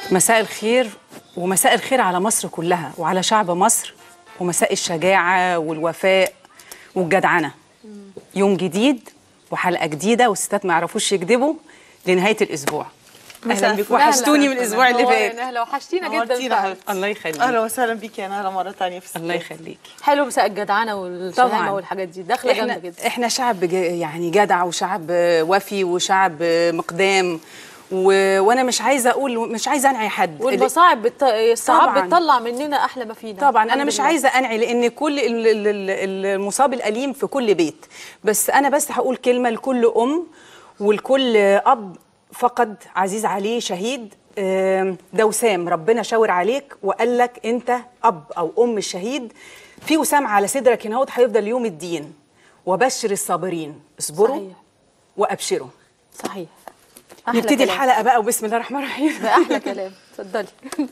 مساء الخير ومساء الخير على مصر كلها وعلى شعب مصر ومساء الشجاعة والوفاء والجدعنة يوم جديد وحلقة جديدة والستات ما يعرفوش يكذبوا لنهاية الأسبوع أهلا بك وحشتوني من الأسبوع اللي فات نهلا وحشتينا نورتينا جدا فعلا. حبيبتي. الله يخليك اهلا وسهلا بيكي يا نهله مره ثانيه في الله الستات. يخليك حلو مساء الجدعنه والشهامه طبعاً. والحاجات دي داخله جامده احنا جدا احنا شعب ج- يعني جدع وشعب وفي وشعب مقدام و... وانا مش عايزه اقول مش عايزه انعي حد والمصاعب بت... الصعاب طبعاً. بتطلع مننا احلى ما فينا طبعا انا الحمد مش لله. عايزه انعي لان كل ال- ال- ال- المصاب الاليم في كل بيت بس انا بس هقول كلمه لكل ام ولكل اب فقد عزيز عليه شهيد آم، ده وسام ربنا شاور عليك وقال لك انت اب او ام الشهيد في وسام على صدرك هنا اهوت هيفضل يوم الدين وبشر الصابرين اصبروا صحيح. وابشروا صحيح أحلى نبتدي كلام. الحلقه بقى وبسم الله الرحمن الرحيم ده احلى كلام اتفضلي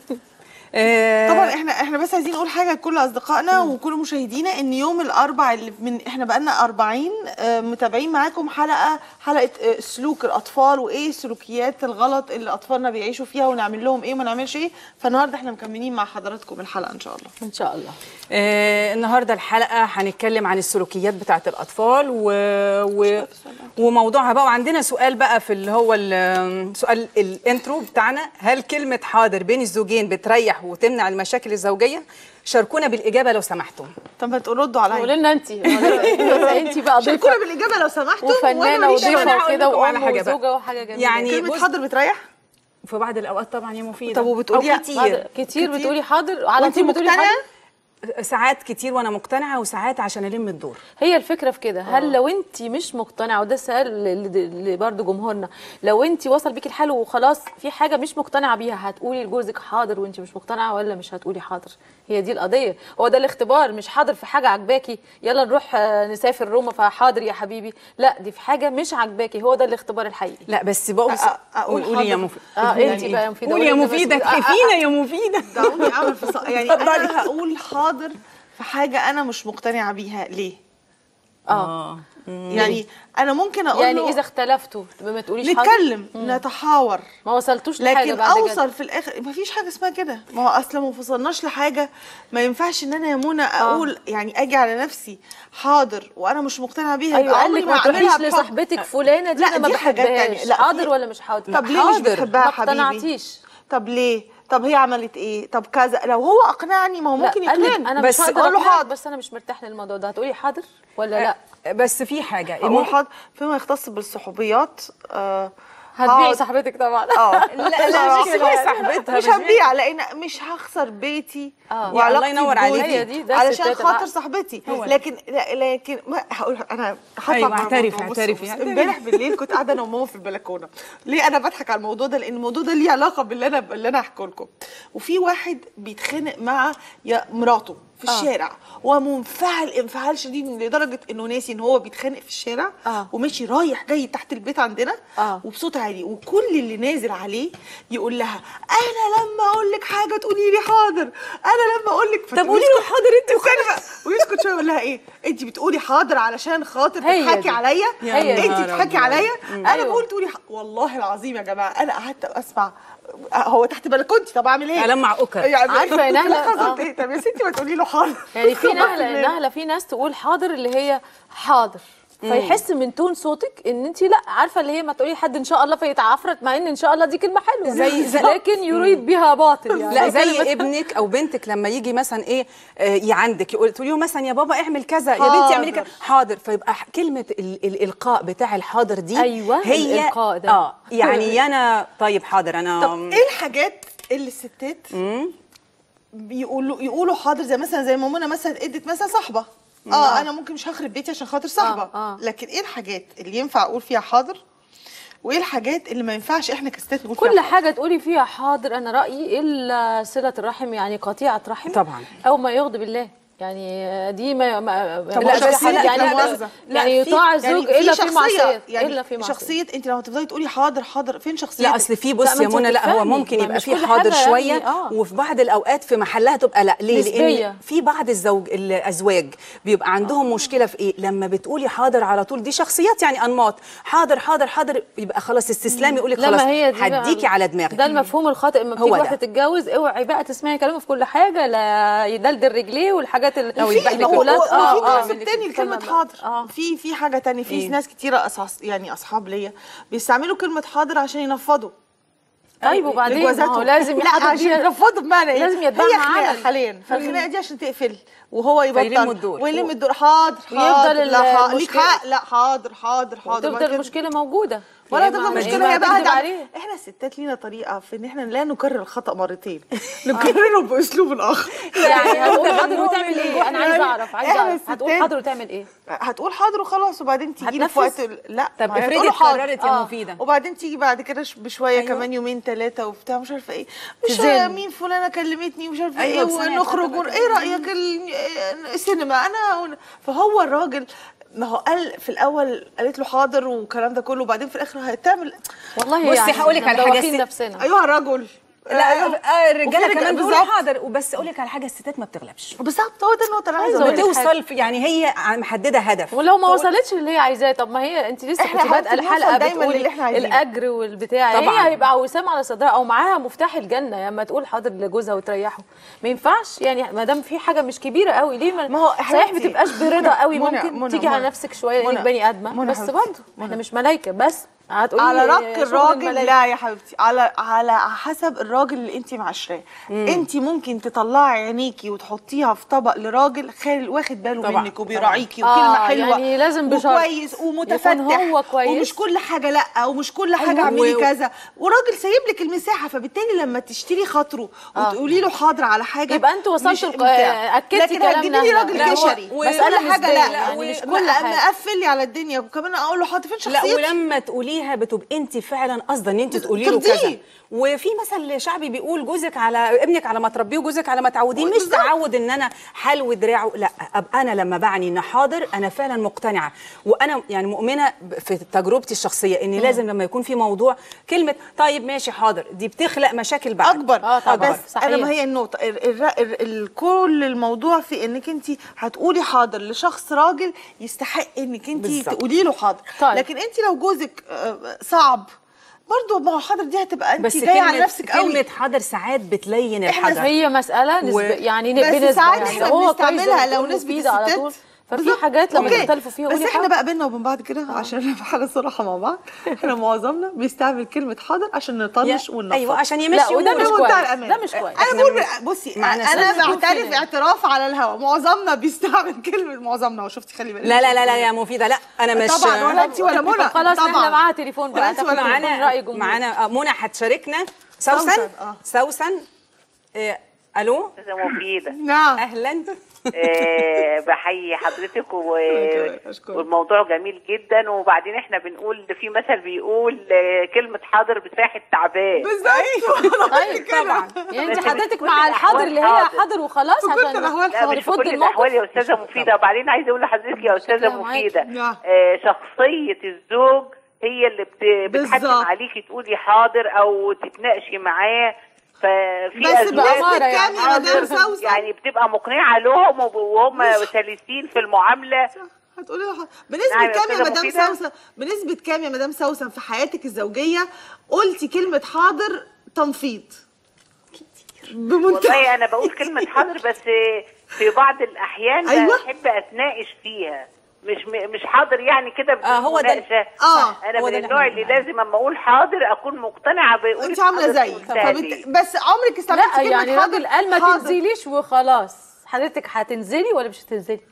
آه، طبعا احنا احنا بس عايزين نقول حاجه لكل اصدقائنا وكل مشاهدينا ان يوم الاربع اللي من احنا بقالنا 40 آه، متابعين معاكم حلقه حلقه آه، سلوك الاطفال وايه السلوكيات الغلط اللي اطفالنا بيعيشوا فيها ونعمل لهم ايه وما نعملش ايه فالنهارده احنا مكملين مع حضراتكم الحلقه ان شاء الله ان شاء الله آه النهارده الحلقه هنتكلم عن السلوكيات بتاعه الاطفال و... و... وموضوعها بقى وعندنا سؤال بقى في اللي هو ال- سؤال الانترو بتاعنا هل كلمه حاضر بين الزوجين بتريح وتمنع المشاكل الزوجيه شاركونا بالاجابه لو سمحتم طب ما تردوا عليا قولي لنا انت انت بقى شاركونا ضيفه بالاجابه لو سمحتوا وفنانه وأنا ماليش أنا وضيفه هقول وكده لكم على وام حاجة بقى. وزوجه وحاجه جميله يعني كلمه بص- حاضر بتريح في بعض الاوقات طبعا هي مفيده طب وبتقوليها- أو كتير كتير, كتير بتقولي حاضر على وانت طول بتقولي مقتنعه حاضر ساعات كتير وانا مقتنعه وساعات عشان الم الدور هي الفكره في كده هل لو انت مش مقتنعه وده سؤال اللي برضه جمهورنا لو انت وصل بيكي الحال وخلاص في حاجه مش مقتنعه بيها هتقولي لجوزك حاضر وانت مش مقتنعه ولا مش هتقولي حاضر هي دي القضيه هو ده الاختبار مش حاضر في حاجه عجباكي يلا نروح آه، نسافر روما فحاضر يا حبيبي لا دي في حاجه مش عجباكي هو ده الاختبار الحقيقي لا بس بقول أ- أقول قولي يا حاضر. مفيده اه انت بقى يا مفيده قولي يا قولي مفيده بس- آه، آه، كفينا يا مفيده دعوني اعمل في ص- يعني اتفضلي. انا هقول حاضر في حاجه انا مش مقتنعه بيها ليه اه يعني انا ممكن اقول يعني له اذا اختلفتوا ما تقوليش حاضر نتكلم نتحاور ما وصلتوش لحاجه لكن بعد اوصل كده في الاخر ما فيش حاجه اسمها كده ما هو اصلا ما وصلناش لحاجه ما ينفعش ان انا يا منى اقول يعني اجي على نفسي حاضر وانا مش مقتنعه بيها ايوه يبقى قال عمري لك ما أعملها تروحيش بحب. لصاحبتك فلانه دي لا، انا ما دي حاجات تانية. بحبهاش لا، في- حاضر ولا مش حاضر طب ليه مش حاضر. بتحبها ما يا حبيبي اقتنعتيش طب ليه طب هي عملت ايه طب كذا لو هو اقنعني ما هو لا، ممكن قال لك يقنعني انا بس مش هقدر أقول له أقنعك، حاضر. بس انا مش مرتاح للموضوع ده هتقولي حاضر ولا لا بس في حاجه اقول حاضر فيما يختص بالصحوبيات آه هتبيعي حاضر. صاحبتك طبعا اه لا لا مش هي صاحبتها مش هبيع لان مش هخسر بيتي آه. وعلاقتي الله ينور بجوزي عليكي. هي دي، ده علشان الستات خاطر العقل. صاحبتي هو ده. لكن لا لكن ما هقول انا هطلع أيوة، مع اعترفي، الموضوع. بص- اعترفي، بص، اعترفي. امبارح بالليل كنت قاعده انا وماما في البلكونه ليه انا بضحك على الموضوع ده لان الموضوع ده ليه علاقه باللي انا اللي انا هحكي لكم وفي واحد بيتخانق مع يا مراته في الشارع ومنفعل انفعال شديد لدرجه انه ناسي ان هو بيتخانق في الشارع آه. وماشي رايح جاي تحت البيت عندنا آه. وبصوت عالي وكل اللي نازل عليه يقول لها انا لما اقول لك حاجه تقولي لي حاضر انا لما اقول لك طب قولي له حاضر انت استني بقى ويسكت شويه يقول لها ايه انت بتقولي حاضر علشان خاطر هي تضحكي دي. عليا هي دي. انت تضحكي عليا انا أيوة. بقول تقولي ح- والله العظيم يا جماعه انا قعدت اسمع هو تحت بلكونتي طب اعمل ايه ألمع أكر. يعني عارفة يا نهلة؟ في لحظة آه. قلت ايه طب يا ستي ما تقولي له حاضر يعني في نهله بعمل إيه؟ نهله في ناس تقول حاضر اللي هي حاضر فيحس من تون صوتك ان انت لا عارفه اللي هي ما تقولي لحد ان شاء الله فيتعفرت مع ان ان شاء الله دي كلمه حلوه زي- زي- لكن يريد بها باطل يعني لا كلمة- زي ابنك او بنتك لما يجي مثلا ايه آه، يعندك يقول تقولي له مثلا يا بابا اعمل كذا يا بنتي اعملي كذا حاضر. حاضر فيبقى ح- كلمه ال- الالقاء بتاع الحاضر دي أيوة، هي الإلقاء ده. اه يعني انا طيب حاضر انا طب ايه الحاجات اللي الستات بيقولوا يقولوا حاضر زي مثلا زي ما منى مثلا ادت مثلا صاحبه اه انا ممكن مش هخرب بيتي عشان خاطر صاحبه آه، آه. لكن ايه الحاجات اللي ينفع اقول فيها حاضر وايه الحاجات اللي ما ينفعش احنا كستات نقول كل فيها حاضر؟ حاجه تقولي فيها حاضر انا رايي الا صله الرحم يعني قطيعه رحم طبعاً. او ما يغضب الله يعني دي ما, ما طب لا، لا بس شخصيتك يعني لا لا، مؤاخذة. يعني في- يطاع الزوج الا في معصيه يعني الا في معصيه شخصيه انت لما تفضلي تقولي حاضر حاضر فين شخصيتك لا اصل في لا، بص ما يا انت منى لا هو بتفهمي. ممكن ما يبقى مش في كل حاضر حاجة شويه يعني، آه. وفي بعض الاوقات في محلها تبقى لا ليه نسبية. لان في بعض الزوج الازواج بيبقى عندهم مشكله في ايه لما بتقولي حاضر على طول دي شخصيات يعني انماط حاضر حاضر حاضر يبقى خلاص استسلام يقول لك لا خلاص ما هي دي بقى- هديكي على دماغك ده المفهوم الخاطئ لما هو بتيجي ده. واحده تتجوز اوعي بقى تسمعي كلامه في كل حاجه لا يدلدل رجليه والحاجات ال- أو وفي يبقى لك و- و- ولاد. وفي آه، آه، ناس من اللي التاني بتتكلم لكلمة بقى. حاضر اه في في حاجة تانية في إيه؟ ناس كتيرة أصحاب يعني أصحاب ليا بيستعملوا كلمة حاضر عشان ينفضوا طيب وبعدين ما هو لجوازاتهم. لازم لا يحضر عشان بيها ينفضوا بمعنى ايه لازم يتبعها هي خناقة عمل. حاليا فالخناقة دي عشان تقفل وهو يبطل فيلموا الدور. ويلم الدور حاضر ويفضل حاضر ال- لا حاضر ليك المشكلة. حق لا حاضر حاضر حاضر وتفضل بعد كده- المشكله موجوده ولا يا تفضل إما- يا مشكلة إما هي بقى تكذب عن- عليه احنا الستات لينا طريقة في ان احنا لا نكرر الخطأ مرتين نكرره باسلوب اخر يعني هتقول حاضر وتعمل ايه انا عايزه يعني اعرف عايزه إحنا اعرف هتقول الستات- حاضر وتعمل ايه هتقول حاضر وخلاص وبعدين تيجي له في هتنفذ؟ وقت ال- لا طب ما هي افرضي هتقول له حاضر. اتكررت يا آه. مفيده وبعدين تيجي بعد كده ش- بشويه أيوة. كمان يومين ثلاثه وبتاع مش عارفه ايه مش تزن. عارفة مين فلانه كلمتني مش عارفه أيوة، ايه بسنة ونخرج تلاتة ون... ايه رايك ال- السينما انا ون- فهو الراجل ما هو قال في الاول قالت له حاضر والكلام ده كله وبعدين في الاخر هتعمل والله بصي يعني هقول لك إحنا على حاجة، مدوخين الست- نفسنا ايوه الرجل لا أيوة. آه، الرجاله وفي كمان رجال- بيقولوا بالظبط. حاضر وبس اقول لك على حاجه الستات ما بتغلبش بالظبط هو ده النقطه اللي عايزه عايزة اقولها أقول لك بتوصل في- يعني هي محدده هدف ولو ما وصلتش اللي هي عايزاه طب ما هي انت لسه إحنا كنت بادئه هنوصل الحلقه دايماً بتقولي للي إحنا عايزينه. الاجر والبتاع طبعاً. هي هيبقى وسام على صدرها او معاها مفتاح الجنه لما تقول حاضر لجوزها وتريحه ما ينفعش يعني ما دام في حاجه مش كبيره قوي ليه ما, ما هو صحيح حبيبتي. بتبقاش برضا قوي منى- ممكن منى- تيجي على منى. نفسك شويه منى- انك بني ادمه منى بس حبيبتي. برضه احنا مش ملايكه بس هتقولي على رق شغل الراجل الملايكة. لا يا حبيبتي على على حسب الراجل اللي انت معاشراه انت ممكن تطلعي عينيكي وتحطيها في طبق لراجل خال واخد باله طبعاً. منك وبيراعيكي آه، وكلمه حلوه يعني لازم بشرط. وكويس ومتفتح يكون هو كويس. ومش كل حاجه لا ومش كل حاجه أيوة. اعملي و- كذا وراجل سايب لك المساحه فبالتالي لما تشتري خاطره وتقولي له حاضر على حاجه يبقى انتوا وصلتوا مش لك- بتاع. اكدتي لكن كلامنا هتجيبي لي احنا. راجل لا، هو- كشري مسألة كل حاجه نسبية، لا يعني مش كل ما- حاجة. مقفل لي على الدنيا وكمان اقول له حاضر فين لا شخصيتي ولما تقوليها بتبقى انت فعلا قصدا ان انت تقولي له ترضيه. كذا وفي مثل شعبي بيقول جوزك على ابنك على ما تربيه وجوزك على ما تعوديه مش بالظبط. تعود ان انا حلو دراعه لا ابقى انا لما بعني ان حاضر انا فعلا مقتنعه وانا يعني مؤمنه ب- في تجربتي الشخصيه ان لازم لما يكون في موضوع كلمه طيب ماشي حاضر دي بتخلق مشاكل بعد اكبر آه طبعاً، بس صحيح. انا ما هي النقطه ال ال ال ال كل الموضوع في انك انت هتقولي حاضر لشخص راجل يستحق انك انت بالظبط. تقولي له حاضر طيب. لكن انت لو جوزك آه، صعب برضه ما هو حاضر دي هتبقى انت بس جايه على كلمه نفسك قوي كلمه حاضر ساعات بتلين إحنا الحجر هي مسألة نسبة و- يعني بس بنسبة ساعات يعني احنا هو كويس بنستعملها زي ما لو بتقول نسبه مفيدة على الستات طول ففي بالظبط. حاجات لما أوكي. تختلفوا فيها بس قولي احنا حاضر. بقى بينا وبين بعض كده عشان نبقى حاجه صراحه مع بعض احنا معظمنا بيستعمل كلمه حاضر عشان نطنش يا- وننفض ايوه عشان يمشي لا وده أموره. مش بمنتهى كويس الأمان. ده مش كويس انا إحنا بقول بن- بصي معنا انا سلف. بعترف اعتراف على الهوا معظمنا بيستعمل كلمه معظمنا وشفتي خلي بالك لا لا لا لا يا مفيده لا انا مش طبعا ولا انت ولا منى طب خلاص طبعا احنا معاها تليفون ولا بقى انت تاخد ولا معانا منى. رأي جمهور معانا آه، منى هتشاركنا سوسن سوسن، آه. سوسن آه، الو استاذة مفيدة نعم اهلا آه، بحيي حضرتك و... أشكرك. والموضوع جميل جدا وبعدين احنا بنقول في مثل بيقول آه، كلمة حاضر بتريح التعبان بالظبط طيب طبعا يعني انت بس حضرتك في كل مع الحاضر الأحوال اللي هي حاضر. حاضر وخلاص في كل عشان الأحوال لا مش في تفض كل الموقف الاحوال يا استاذه مفيده وبعدين عايزه اقول لحضرتك يا استاذه شكلها معاكي. مفيده نعم. آه، شخصيه الزوج هي اللي بت- بتحتم بالظبط. عليكي تقولي حاضر او تتناقشي معاه ففي بس أزواج بأمارة بنسبة يعني. كام يا مدام حاضر، سوسن يعني بتبقى مقنعه لهم وب- وهم سلسين في المعامله هتقولي له حاضر. بنسبة نعم يا كام يا أستاذة مدام مفيدة؟ سوسن بنسبة كام يا مدام سوسن في حياتك الزوجية قلتي كلمة حاضر تنفيض بمنتهى والله انا بقول كلمه حاضر بس في بعض الاحيان أيوة. بحب اتناقش فيها مش مش حاضر يعني كده آه، هو ده- بالمناقشة. آه، انا هو من ده اللي النوع إحنا اللي بنعمله. لازم اما اقول حاضر اكون مقتنعه بقول انت عاملة زيي فبت... بس عمرك استعملتي لا كلمة يعني حاضر راجل قال ما حاضر. تنزليش وخلاص حضرتك هتنزلي ولا مش هتنزلي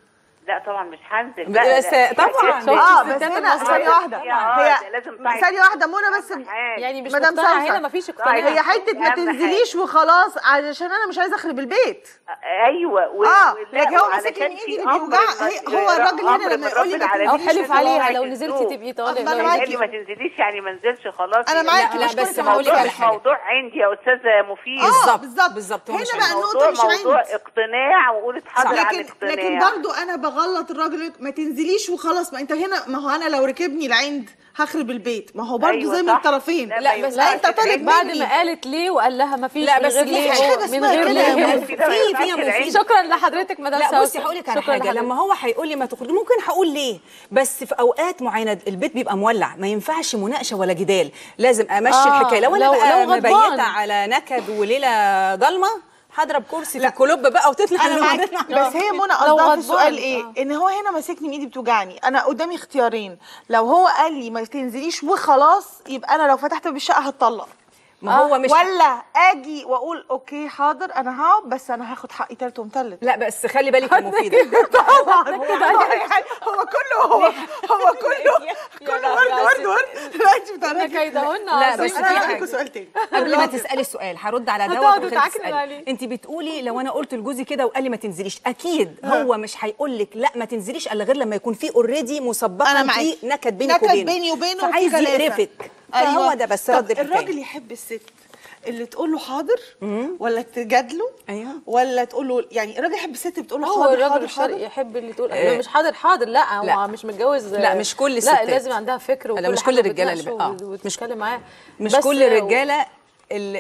لا طبعا مش هنزل بس لا، لا، طبعا. لا، اه الستات بس هنا المصرية. ثانيه واحده آه، هي ده لازم تعي- ثانيه واحده منى بس يعني مش مدام مقتنعه سلسة. هنا مفيش طيب. اقتناع هي حته ما أهم حاجة. تنزليش وخلاص علشان انا مش عايزه اخرب البيت ايوه و... اه ولا، لكن هو وعلشان ماسك لي في ايدي اللي أمر بيوجع من- هي- هو الراجل هنا أمر لما من يقول لي رب ما العالمين او تنزليش حلف في عليها الوقت لو الذنوب. نزلتي تبقي طالق ما أنا لو معاكي. قال لي ما تنزليش يعني ما انزلش خلاص انا يعني معاكي لا، لا، بشكرك بس على هقول لك الفكرة. على مش حاجة. موضوع عندي يا استاذه مفيد اه بالظبط، بالظبط بالظبط، هو هنا مش بقى عندي. النقطه موضوع مش موضوع عندي اقتناع وقولة حاضر عن لكن لكن اقتناع برضو انا بغلط الراجل ما تنزليش وخلاص ما انت هنا ما هو انا لو ركبني العند هخرب البيت ما هو برضو أيوة زي من صح. الطرفين لا، لا ما بس ينفعش لا انت طالب تعمل. بعد مني. ما قالت ليه وقال لها ما فيش لا، من بس غير في ليه حاجة من اسمها غير كده ليه يا في كده ما في ينفعش في العين. شكرا لحضرتك مدام لا سوسن. بصي هقول لك على شكراً حاجه لحضرتك. لما هو هيقول لي ما تخرجي ممكن هقول ليه بس في اوقات معينه البيت بيبقى مولع ما ينفعش مناقشه ولا جدال لازم امشي آه، الحكايه لو انا لو- بقى لو غضبان. مبيته على نكد وليله ضلمه هضرب كرسي في الكلوب بقى وتطلع انا معاك النور. بس هي منى لو قصدها في غضبان، السؤال ايه آه. ان هو هنا ماسكني ايدي بتوجعني انا قدامي اختيارين لو هو قال لي ما تنزليش وخلاص يبقى انا لو فتحت باب الشقه هتطلق ما هو مش ولا اجي واقول اوكي حاضر انا هقعد بس انا هاخد حقي تالت ومتلت لا بس خلي بالك يا مفيده طبعا هو يعني هو كله هو هو كله كله ورد ورد ورد لا انت احنا بتعرفي كيدهن لا، عظيم. بس في انا حاجة. هسألكوا سؤال تاني قبل ما تسالي السؤال هرد على دوت هتقعدوا وخليكي تعكننوا تسألي. عليه. انت بتقولي لو انا قلت لجوزي كده وقال لي ما تنزليش اكيد هو مش هيقول لك لا ما تنزليش الا غير لما يكون في اوريدي مسبقا انا في معاكي نكد بينك نكد وبينه بيني وبينه فعايز وفي غلاسة. يقرفك فهو ده بس طب رد الراجل الحكايه يحب الست اللي تقول له حاضر ولا تجادله أيوة. ولا تقول له يعني الراجل يحب الست بتقول له هو حاضر الراجل حاضر الشرقي حاضر يحب اللي تقول آه. مش حاضر حاضر لا هو لا. مش متجوز لا، مش كل لا الستات. لازم عندها فكر لا، وكل مش حاجة كل الرجالة اللي بتناقشه بي- آه. وت- وتتكلم معاه مش بس- كل الرجاله اللي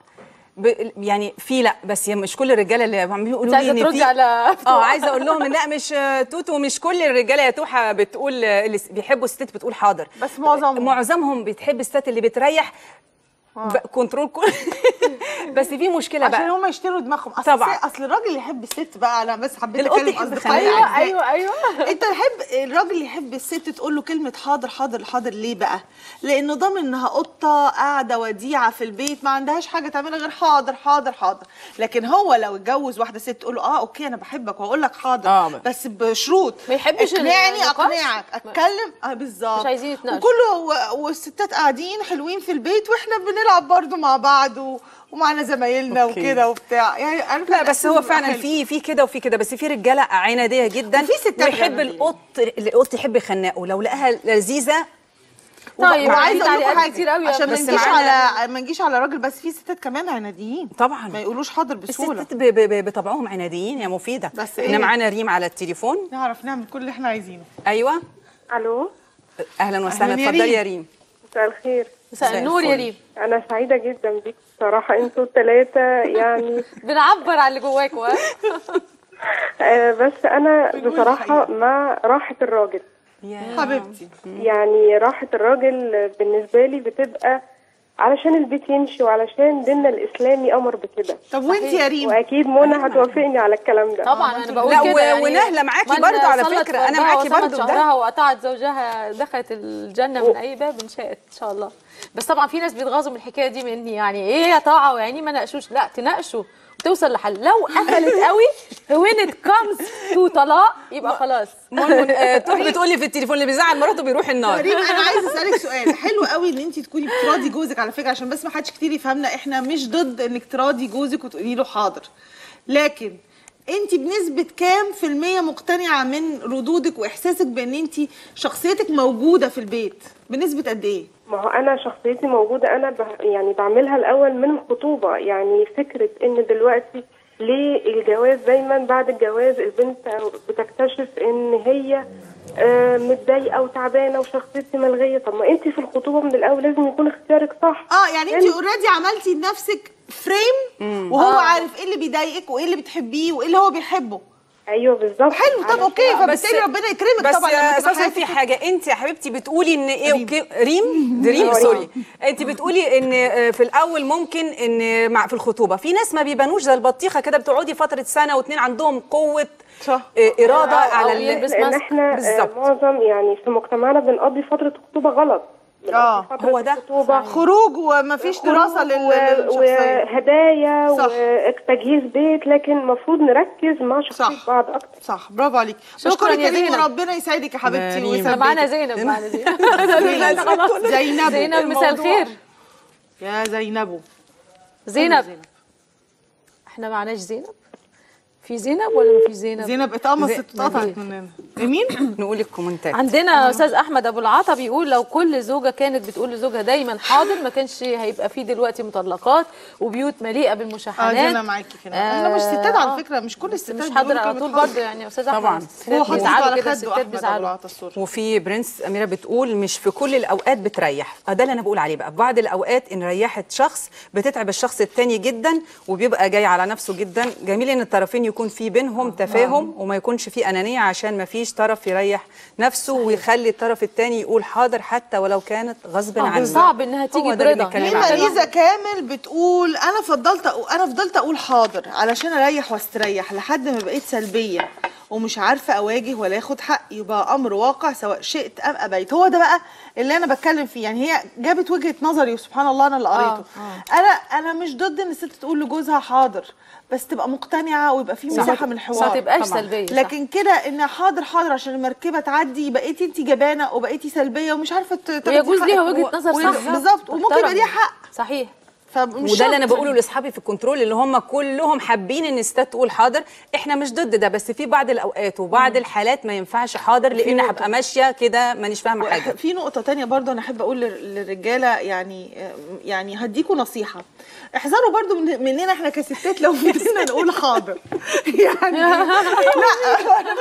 ب... يعني في لا بس هي مش كل الرجاله اللي عم انت بيقولوا لي عايزه ان تردي في على اه عايزه اقول لهم إن لا مش آه، توتو مش كل الرجاله يا توحه بتقول آه، اللي س- بيحبوا الستات بتقول حاضر بس معظمهم. معظمهم بتحب الستات اللي بتريح ب- كنترول كل بس في مشكله عشان بقى هم يشتروا دماغهم اصل طبعا. الس- اصل الراجل اللي يحب الست بقى انا بس حبيت القط اتكلم يحب اصدقائي خناقة. الأعزاء. ايوه ايوه انت يحب الراجل اللي يحب الست تقول له كلمه حاضر حاضر حاضر ليه بقى لانه ضامن انها قطه قاعده وديعه في البيت ما عندهاش حاجه تعملها غير حاضر حاضر حاضر لكن هو لو اتجوز واحده ست تقول له اه اوكي انا بحبك واقول لك حاضر آه. بس بشروط ما يحبش اقنعني النقاش. اقنعك اتكلم اه بالظبط مش عايزين يتناقشوا. وكله و- والستات قاعدين حلوين في البيت واحنا بنلعب برضو مع بعض و... ومعانا زمايلنا أوكي. وكده وبتاع يعني عارفة لا بس هو الإحساس فعلا حلو. في في كده وفي كده بس في رجاله عناديه جدا وفي ستات ويحب عنادية. القط القط يحب يخنقه لو لقاها لذيذه طيب وعايزه في اقول لكم تعليقات حاجه كتير قوي عشان ما بس نجيش معانا- على ما نجيش على راجل بس في ستات كمان عناديين طبعا ما يقولوش حاضر بسهوله الستات ب- ب- ب- بطبعهم عناديين يا مفيده بس احنا إيه؟ معانا ريم على التليفون نعرف نعمل كل اللي احنا عايزينه ايوه الو اهلا وسهلا أهلاً يا اتفضلي ريم. يا ريم مساء الخير مساء مساء النور يا الفل. ريم انا سعيده جدا بيك بصراحه انتوا الثلاثه يعني بنعبر عن اللي جواكوا ها؟ آه بس انا بصراحه مع راحه الراجل حبيبتي يعني راحه الراجل بالنسبه لي بتبقى علشان البيت يمشي وعلشان ديننا الاسلامي امر بكده طب وانت يا ريم واكيد منى هتوافقني على الكلام ده طبعا انا بقول لا، كده و- يعني ونهلة معاكي من برضو على صلت فكرة، أنا فرضها معاكي وصامت برضو في ده. شهرها وقطعت زوجها دخلت الجنه من اي باب ان شاءت ان شاء الله بس طبعا في ناس بيتغاظوا من الحكايه دي مني يعني ايه يا طاعه ويعني ما ناقشوش لا تناقشوا وتوصل لحل لو قفلت قوي when it comes to طلاق يبقى خلاص منمن آه، تروح بتقولي في التليفون اللي بيزعل مراته بيروح النار ريم انا عايزه اسالك سؤال حلو قوي ان انت تكوني بتراضي جوزك على فكره عشان بس ما حدش كتير يفهمنا احنا مش ضد انك تراضي جوزك وتقولي له حاضر لكن انت بنسبه كام في الميه مقتنعه من ردودك واحساسك بان انت شخصيتك موجوده في البيت بنسبه قد ايه ما هو انا شخصيتي موجوده انا ب... يعني بعملها الاول من الخطوبه يعني فكره ان دلوقتي ليه الجواز دايما بعد الجواز البنت بتكتشف ان هي آه، متضايقه وتعبانه وشخصيتي ملغيه طب ما انت في الخطوبه من الاول لازم يكون اختيارك صح اه يعني انت انت- اوريدي عملتي لنفسك فريم وهو عارف ايه اللي بيضايقك وايه اللي بتحبيه وايه اللي هو بيحبه ايوه بالظبط حلو طب علشان- اوكي بس فبالتالي ربنا يكرمك بس طبعا لما تبقى اساسا حياتك في كده. حاجه انت يا حبيبتي بتقولي ان ايه ريم. اوكي ريم دي ريم آه، سوري انت بتقولي ان آه، في الاول ممكن ان مع في الخطوبه في ناس ما بيبانوش زي البطيخه كده بتقعدي فتره سنه واتنين عندهم قوه صح. آه، اراده أو- أو على ال- يلبس لان ماسك. احنا آه، بالظبط. معظم يعني في مجتمعنا بنقضي فتره الخطوبه غلط من آه، أول فترة هو ده. الخطوبة خروج ومفيش دراسه خروج لل- و- للشخصيه وهدايا صح. وتجهيز بيت لكن المفروض نركز مع شخصية صح. بعض اكتر صح برافو عليك شكراً بشكرك يا يا ريم زينب. وربنا يسعدك يا حبيبتي مريم. ويثبتك معانا زينب معانا زينب زينب زينب زينب مساء الخير يا زينبو زينب احنا معناش زينب في زينب ولا ما في زينب زينب اتقمصت زي- اتقطعت مننا مين نقول الكومنتات عندنا استاذ احمد ابو العطا بيقول لو كل زوجه كانت بتقول لزوجها دايما حاضر ما كانش هيبقى فيه دلوقتي مطلقات وبيوت مليئه اه دي بالمشاحنات انا معاكي كده انا مش ستات آه. على فكره مش كل الستات مش حاضر بيقولوا على كلمة طول حاضر. برضه يعني يا استاذ احمد طبعاً. هو الستات حاطط بيزعلوا على كده خده الستات احمد ابو بيزعلوا العطا الصورة وفي برنس اميره بتقول مش في كل الاوقات بتريح آه، ده اللي انا بقول عليه بقى في بعض الاوقات ان ريحت شخص بتتعب الشخص التاني جدا وبيبقى جاي على نفسه جدا جميل ان الطرفين يكون في بينهم تفاهم وما يكونش في انانيه عشان ما فيش طرف يريح نفسه ويخلي الطرف التاني يقول حاضر حتى ولو كانت غصب عنه صعب انها هو تيجي ده اللي برضا بنتكلم في عليه. ماريزا كامل بتقول انا فضلت أقول انا فضلت اقول حاضر علشان اريح واستريح لحد ما بقيت سلبيه ومش عارفه اواجه ولا اخد حقي يبقى امر واقع سواء شئت ام ابيت هو ده بقى اللي انا بتكلم فيه يعني هي جابت وجهه نظري وسبحان الله انا اللي قريته انا انا مش ضد ان الست تقول لجوزها حاضر بس تبقى مقتنعه ويبقى في مساحه من ما الحوار تبقاش طبعاً. سلبيه صح. لكن كده ان حاضر حاضر عشان المركبه تعدي بقيتي انت جبانه وبقيتي سلبيه ومش عارفه ت- تاخدي ويجوز ليها حقك. وجهه نظر و- صح بالظبط وممكن يبقى ليها حق صحيح فمش وده اللي انا شرط. بقوله لاصحابي في الكنترول اللي هم كلهم حابين ان الستات تقول حاضر احنا مش ضد ده بس في بعض الاوقات وبعض الحالات ما ينفعش حاضر لان نقطة. هبقى ماشيه كده مانيش فاهمه حاجه في نقطة تانية برضو أنا أحب أقول لل- للرجالة يعني يعني هديكوا نصيحة احذروا برضو من مننا احنا كستات لو بدنا نقول حاضر يعني لا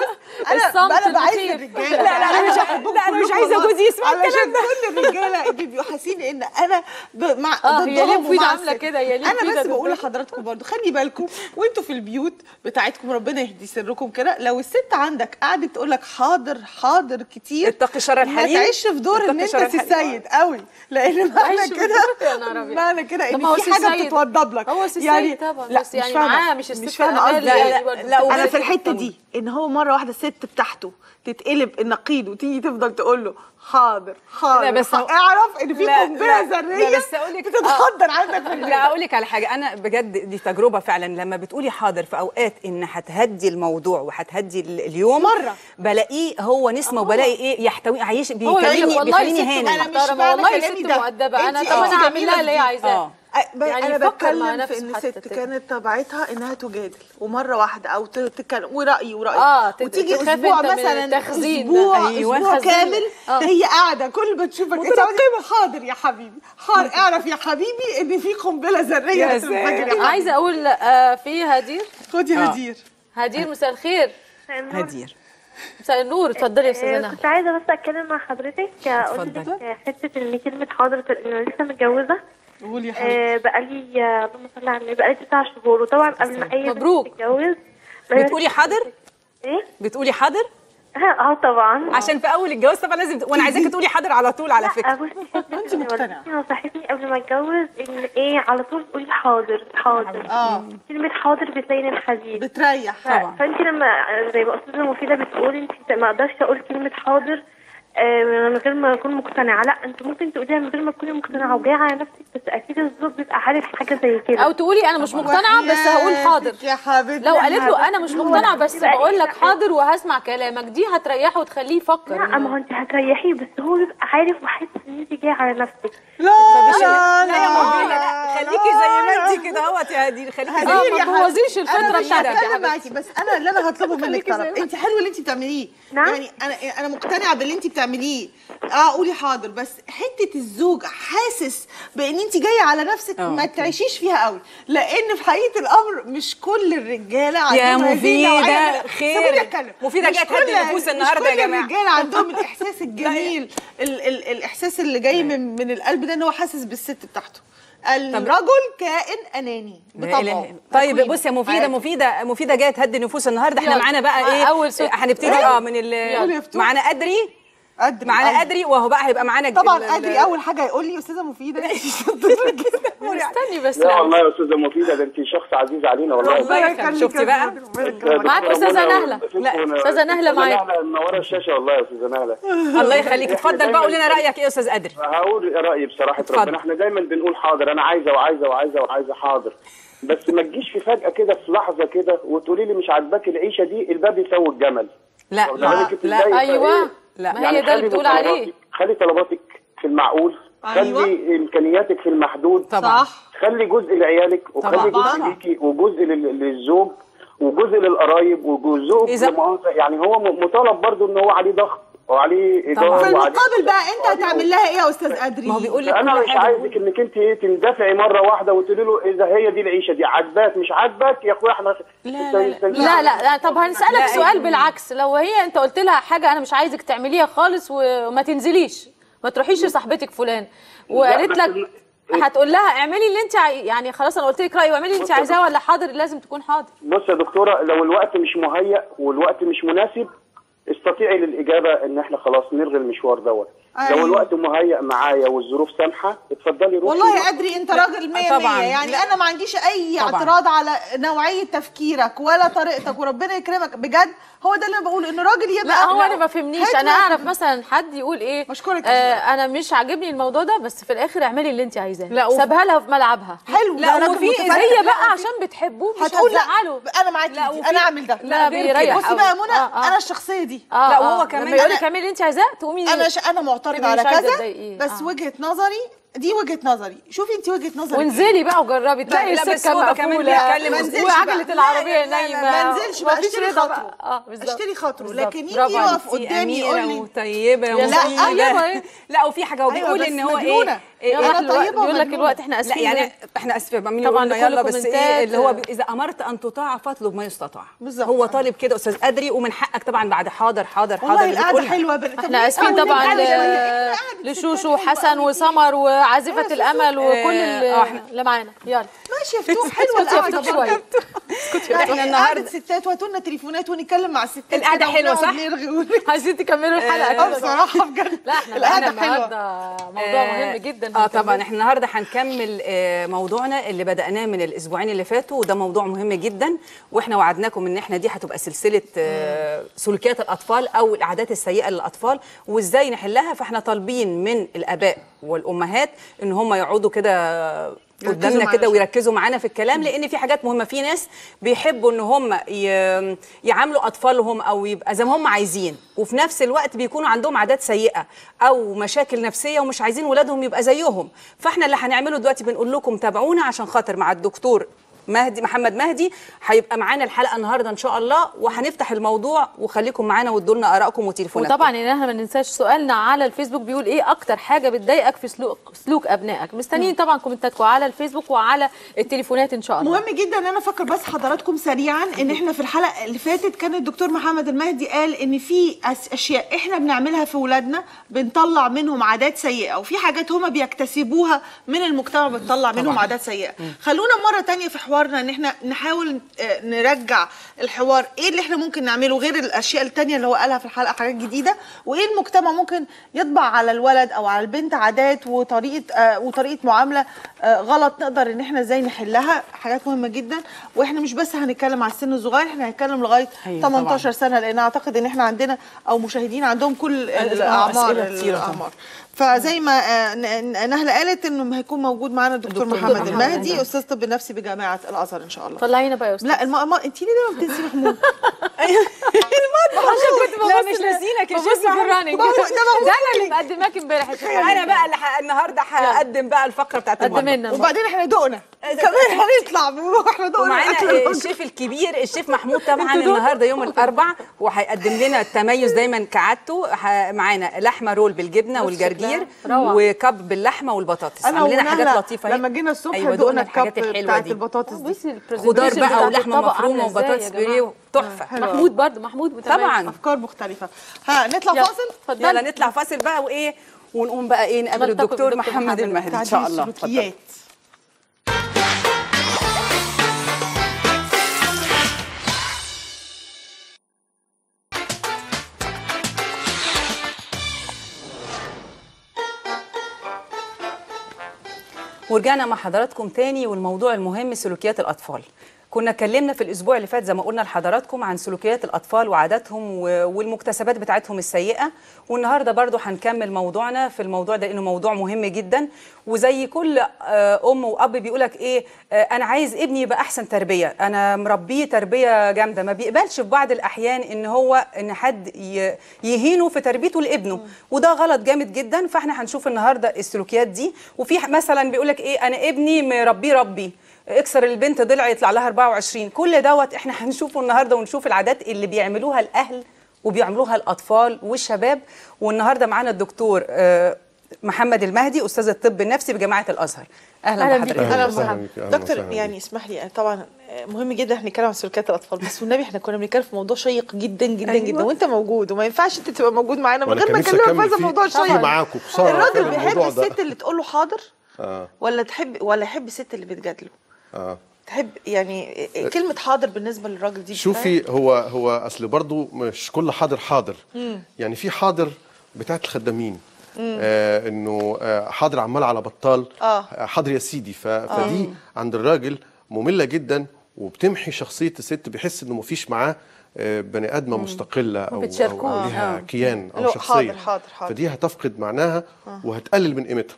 انا الصمت انا بعز المخيف. الرجاله لا، لا، أنا مش- بحبكم لا، أنا مش كلكم عايزة والله. جوزي يسمع علشان الكلام ده. كل الرجاله اللي بيبقوا حاسين ان انا ب... مع آه، هي ليه ضدهم مفيدة ومع عاملة الست. كده؟ هي ليه انا مفيدة بس بقول ضدهم؟ لحضراتكم برضو خلي بالكم وانتوا في البيوت بتاعتكم ربنا يهدي سركم كده لو الست عندك قعدت تقول لك حاضر حاضر كتير اتقي شر ما الحليم تعيش في دور اتقي ان انت شر الحليم. السيد قوي لان معنى تعيش في كده دور- يا نهار أبيض. معنى كده طب ما هو ان في حاجه السيد. بتتوضب لك هو السيد طبعا، لا بس مش يعني فاهمة. معاه مش مش الست فاهمه أمال قصدي يعني لا برضه. لا لا انا بتبقى في الحته طويل. دي ان هو مره واحده الست بتاعته تتقلب النقيض وتيجي تفضل تقول له حاضر حاضر لا، بس هو- اعرف ان في لا، قنبله لا، ذريه لا، بس أقول لك- بتتحضر عندك في البيت لا اقول لك على حاجه انا بجد دي تجربه فعلا لما بتقولي حاضر في اوقات ان هتهدي الموضوع وهتهدي ال- اليوم مرة. بلاقيه هو نسمه وبلاقي ايه يحتوي عايش هو بيكلمني والله بيخليني ست هانم أنا مش محترمة معنى والله كلامي ست ده. مؤدبة أنا أنت- طب أنت أنا هعمل جميلة لها اللي هي في دي. عايزاه اه أ- ب- يعني انا يفكر مع بتكلم نفسه في ان حتى ست كده. كانت طبيعتها انها تجادل ومره واحده او ت- تتكلم ورايي ورايي آه، تت- وتيجي تخاف اسبوع أنت من مثلا التخزين ده. اسبوع أيوة. اسبوع تخزين. كامل آه. هي قاعده كل ما تشوفك مترقبه حاضر يا حبيبي حاضر اعرف يا حبيبي ان في قنبله ذريه يا هتنفجر يا حبيبي عايزه اقول آه، في هدير خدي آه. هدير هدير مساء الخير هدير مساء النور اتفضلي يا استاذه آه، نهى كنت عايزة بس أتكلم مع حضرتك أقول اتفضلي. لك آه، حتة إن كلمة حاضر إن أنا لسه متجوزة قولي يا حبيبي آه، بقالي آه، اللهم صل على النبي بقالي تسع شهور وطبعا قبل ما أي بنت مبروك. تتجوز لازم- بتقولي حاضر إيه؟ بتقولي حاضر اه طبعا عشان في اول الجواز طبعا لازم وانا عايزاكي تقولي حاضر على طول على فكره لا بصي حتة أنت إن مقتنعة. والدتي نصحتني قبل ما اتجوز ان ايه على طول تقولي حاضر حاضر اه كلمة حاضر بتلين الحديد بتريح ف- فانت لما زي ما استاذه مفيده بتقول انت ما اقدرش اقول كلمه حاضر آه، من غير ما اكون مقتنعه لا انت ممكن تقوليها من غير ما تكوني مقتنعه وجايه على نفسك بس اكيد الزوج بيبقى عارف حاجه زي كده او تقولي انا مش مقتنعه بس هقول حاضر وحياتك يا حبيبتي لو قالت له انا مش مقتنعه بس يبقى بقول لك إيه؟ حاضر وهسمع كلامك دي هتريحه وتخليه يفكر لا ما هو انت هتريحيه بس هو بيبقى عارف وحاسس ان انت جايه على نفسك لا لا لا يا مبينة لا خليكي زي ما انت كده اهوت يا هدير خليكي هدير زي اه يا ما حبيبتي. تبوظيش الفطره انا مش بتاعتك يا هتكلم حبيبتي معاكي بس انا اللي انا هطلبه منك طلب انت حلو اللي انت بتعمليه نعم. يعني انا انا مقتنعه باللي انت بتعمليه اه قولي حاضر بس حته الزوج حاسس بان انت جايه على نفسك اه، ما اوكي. تعيشيش فيها قوي لان في حقيقه الامر مش كل الرجاله عندهم هذه مفيدة، النوعية من- خير. سيبوني أتكلم. مفيدة مش جاية تهدي كل- نفوس مش النهاردة يا كل جماعة. الرجاله عندهم الاحساس الجميل ال ال الاحساس اللي جاي من من القلب ده ان هو حاسس بالست بتاعته الرجل كائن اناني لا بطبعه إله. طيب تكوينه. بصي يا مفيده عادي. مفيده مفيده جايه تهدي نفوس النهارده احنا يلا. معانا بقى مع ايه أول صوت. هنبتدي يلا. اه من ال يلا يا فتوح. معانا ادري أدري، معانا أيوة. ادري وهو بقى هيبقى معانا طبعا ال- ال- ادري اول حاجه يقول لي استاذه مفيده استني بس لا والله يا استاذه مفيده ده انت شخص عزيز علينا والله ربنا يخليك. شفتي بقى؟ معاك أستاذة نهلة. لا، أستاذة نهلة معاك. معاك منوره الشاشه والله يا استاذه نهله الله يخليك اتفضل بقى قول لنا رايك ايه يا استاذ ادري هقول رايي بصراحه اتفضل. ربنا احنا دايما بنقول حاضر انا عايزه وعايزه وعايزه وعايزه حاضر بس ما تجيش في فجاه كده في لحظه كده وتقولي لي مش عاجباك العيشه دي الباب يسوي الجمل لا واخدة بالك انت لا ازاي؟ أيوة. فإيه؟ لا. ما هي ده اللي خلي بتقول طلباتك- عليه خلي طلباتك في المعقول أيوة. خلي امكانياتك في المحدود طبعا صح خلي جزء لعيالك وخلي طبعاً. جزء ليكي وجزء لل- للزوج وجزء للقرايب وجزء إذا- لمؤاخذة يعني هو م- مطالب برضو ان هو عليه ضغط وعليه طبعاً. ايجار في وعليه المقابل بقى انت هتعمل لها ايه يا استاذ ادري ما هو بيقول لك انا كل مش حاجة. عايزك انك انت ايه تندفعي مره واحده وتقولي له اذا هي دي العيشه دي عاجباك مش عاجبك يا اخويا احنا لا، انت- لا، لا. انت- لا لا لا طب هنسألك لا، سؤال أيوة. بالعكس لو هي انت قلت لها حاجة انا مش عايزك تعمليها خالص وما تنزليش ما تروحيش لصاحبتك فلان وقالت بس لك ال- هتقول لها اعملي اللي انت عاي... يعني خلاص انا قلت لك رايي واعملي اللي انت عايزاه ولا حاضر لازم تكون حاضر بص يا دكتوره لو الوقت مش مهيأ والوقت مش مناسب استطيعي للاجابه ان احنا خلاص نلغي المشوار دوت أيوة. لو الوقت مهيأ معايا والظروف سامحه اتفضلي روحي والله يا ادري انت راجل مية طبعاً. مية يعني لا. انا ما عنديش اي طبعاً. اعتراض على نوعيه تفكيرك ولا طريقتك وربنا يكرمك بجد هو ده اللي انا بقوله ان راجل يبقى لا هو انا ما فهمنيش هات انا واحد. اعرف مثلا حد يقول ايه مشكورك يا آه أستاذ. انا مش عاجبني الموضوع ده بس في الاخر اعملي اللي انت عايزاه لا، وف- سابها لها في ملعبها حلو لا، ده راجل وفي- متفهم. هي لا، بقى وفي- عشان بتحبه مش هتقول لا هتزعله انا معاك لا، دي، وفي- انا اعمل ده لا غير بيريح كده. بصي أوي. بقى يا منى آه، آه. انا الشخصيه دي اه لا، لا وهو وهو كمان- لما يقول لك أنا- اعملي اللي انت عايزاه تقومي انا ش... انا معترض تبقي على مش عايزة كذا تضايقيه. بس آه. وجهه نظري دي وجهه نظري شوفي انت وجهه نظرك وانزلي بقى وجربي تلاقي لا، بس السكه هو كمان مقفوله بيتكلم ما انزلش وعجله بقى. العربيه لا، لا، لا، نايمه ما انزلش بقى ومفيش اشتري رضا خطوه بقى. اه بالظبط اشتري خطوه بالظبط. لكن يجي برافو عليك. يقف انتي قدامي أميرة يقول لي وطيبة يا لا، ومفيدة. أيوة، إيه. لا وفي حاجة هو أيوة، بيقول بس ان هو مجنونة. ايه يلا إيه- طيبة بيقول لك ومجنونة. الوقت احنا لا اسفين يعني احنا اسفين بقى مين طبعاً يقول لكل يلا بس كومنتات. ايه اللي هو بي- اذا امرت ان تطاع فاطلب ما يستطاع بالظبط. هو طالب كده استاذ ادري ومن حقك طبعا بعد حاضر حاضر حاضر والله اللي القعده بتقولها. حلوه بل... طب احنا ليه اسفين أول طبعا نرجع ل- لشوية؟ إحنا قعدة لشوشو ستات حلوة وحسن قوي. وسمر وعازفه الامل وكل آه، ال- اللي معانا يلا ماشي يا فتوح حلوه اسكتي يا القعده فتوح برضه. شويه احنا احنا النهارده النهاردة- ستات وهاتوا لنا تليفونات ونتكلم مع الستات القعدة كده حلوة، ونقعد صح؟ نرغي ون- عايزين تكملوا الحلقه اه كده بصراحه بجد لا احنا القعده معانا حلوه النهارده موضوع مهم جدا اه هنكمله. طبعا احنا النهارده هنكمل آه، موضوعنا اللي بدأناه من الاسبوعين اللي فاتوا وده موضوع مهم جدا واحنا وعدناكم ان احنا دي هتبقى سلسله آه، سلوكيات الاطفال او العادات السيئه للاطفال وازاي نحلها فاحنا طالبين من الاباء والامهات ان هم يقعدوا كده قدامنا معانا كده شوية. ويركزوا معانا في الكلام لان في حاجات مهمه في ناس بيحبوا ان هم ي- يعاملوا اطفالهم او يبقى زي ما هم عايزين وفي نفس الوقت بيكونوا عندهم عادات سيئه او مشاكل نفسيه ومش عايزين ولادهم يبقى زيهم فاحنا اللي هنعمله دلوقتي بنقول لكم تابعونا عشان خاطر مع الدكتور مهدي محمد مهدي هيبقى معانا الحلقه النهارده ان شاء الله وهنفتح الموضوع وخليكم معانا وادوا لنا ارائكم وتليفوناتكم وطبعا ان احنا ما ننساش سؤالنا على الفيسبوك بيقول ايه اكتر حاجه بتضايقك في سلوك سلوك ابنائك مستنيين طبعا كومنتاتكم على الفيسبوك وعلى التليفونات ان شاء الله مهم جدا ان انا افكر بس حضراتكم سريعا ان احنا في الحلقه اللي فاتت كان الدكتور محمد المهدي قال ان في أس- اشياء احنا بنعملها في ولادنا بنطلع منهم عادات سيئه وفي حاجات هما بيكتسبوها من المجتمع بتطلع منهم عادات سيئه خلونا مره تانية في حوارنا ان احنا نحاول آه، نرجع الحوار ايه اللي احنا ممكن نعمله غير الاشياء التانية اللي هو قالها في الحلقه حاجات جديده وايه المجتمع ممكن يطبع على الولد او على البنت عادات وطريقه آه، وطريقه معامله آه، غلط نقدر ان احنا ازاي نحلها حاجات مهمه جدا واحنا مش بس هنتكلم على السن الصغير احنا هنتكلم لغايه أيوة 18 سنه لان اعتقد ان احنا عندنا او مشاهدين عندهم كل الاعمار أسئلة كتيرة طبعاً. الاعمار فزي ما آه، ن- ن- نهله قالت انه هيكون موجود معانا الدكتور الدكتور محمد محمد المهدي المهدي. استاذ طب نفسي بجامعه الازهر ان شاء الله طلعينا بقى يا استاذ لا الم... ما... انت ليه دايما بتنسي محمود عشان كنت لا، ببص مش لازينك يا ببص شيخ في الرننج ما هو- ده موجود ده انا اللي مقدماك امبارح يا شيخ انا بقى اللي ح- النهارده هقدم بقى الفقره بتاعت قدم المطبخ لنا وبعدين احنا دقنا كمان هنطلع واحنا دقنا ومعانا الأكل آه، الموجود. الشيف الكبير الشيف محمود طبعا النهارده يوم الاربع وهيقدم لنا التميز دايما كعادته ح- معانا لحمه رول بالجبنه والجرجير روعة. وكب باللحمه والبطاطس انا عاملين لنا حاجات ونهلة لطيفه أهي. لما جينا الصبح أيوة، دقنا الحاجات الكب الحلوه بتاعت دي البطاطس دي بصي خضار الpresentation بقى بتاعت ولحمه الطبق مفرومه عاملة إزاي يا وبطاطس جماعة؟ بيوريه تحفه محمود برضه محمود متميز. طبعا افكار مختلفه ها نطلع يلا، فاصل اتفضلي. يلا نطلع فاصل بقى وايه ونقوم بقى ايه نقابل نلتقي الدكتور بالدكتور محمد محمد المهدي ان شاء الله اتفضل. السلوكيات ورجعنا مع حضراتكم تاني والموضوع المهم سلوكيات الأطفال كنا اتكلمنا في الأسبوع اللي فات زي ما قلنا لحضراتكم عن سلوكيات الأطفال وعاداتهم و- والمكتسبات بتاعتهم السيئة والنهاردة برضو هنكمل موضوعنا في الموضوع ده إنه موضوع مهم جدا وزي كل آه، أم وأب بيقولك إيه آه، أنا عايز ابني يبقى أحسن تربية أنا مربيه تربية جامدة ما بيقبلش في بعض الأحيان إن هو إن حد ي- يهينه في تربيته لابنه وده غلط جامد جدا فاحنا هنشوف النهارده السلوكيات دي وفي ح- مثلا بيقول لك ايه انا ابني مربيه ربي اكسر البنت ضلع يطلع لها 24 كل دوت احنا هنشوفه النهارده ونشوف العادات اللي بيعملوها الاهل وبيعملوها الاطفال والشباب والنهارده معانا الدكتور آه، محمد المهدي استاذ الطب النفسي بجامعه الازهر اهلا, أهلا بحضرتك بيك. اهلا وسهلا وسهلا بيك، أهلا دكتور وسهلا يعني بيك. اسمح لي طبعا مهم جدا احنا نتكلم عن سلوكيات الاطفال بس والنبي احنا كنا بنتكلم في موضوع شيق جدا جدا أيوة. جدا وانت موجود وما ينفعش انت تبقى موجود معانا من وأنا غير ما كان نفسي اكلمك في أكمل هذا فيه- الموضوع فيه الشيق معاكم بسرعة الراجل في بيحب الموضوع ده. الست اللي تقول له حاضر اه ولا تحب ولا يحب الست اللي بتجادله اه تحب يعني كلمه حاضر بالنسبه للراجل دي شوفي هو هو اصل برضو مش كل حاضر حاضر يعني في حاضر بتاعت الخدامين آه انه آه حاضر عمال على بطال آه. حاضر يا سيدي ف- فدي عند الراجل ممله جدا وبتمحي شخصيه الست بيحس انه مفيش معاه آه، بني ادمه مستقله او, أو بتشاركوش. أو ليها كيان اللي او هو شخصيه حاضر، حاضر، حاضر. فدي هتفقد معناها وهتقلل من قيمتها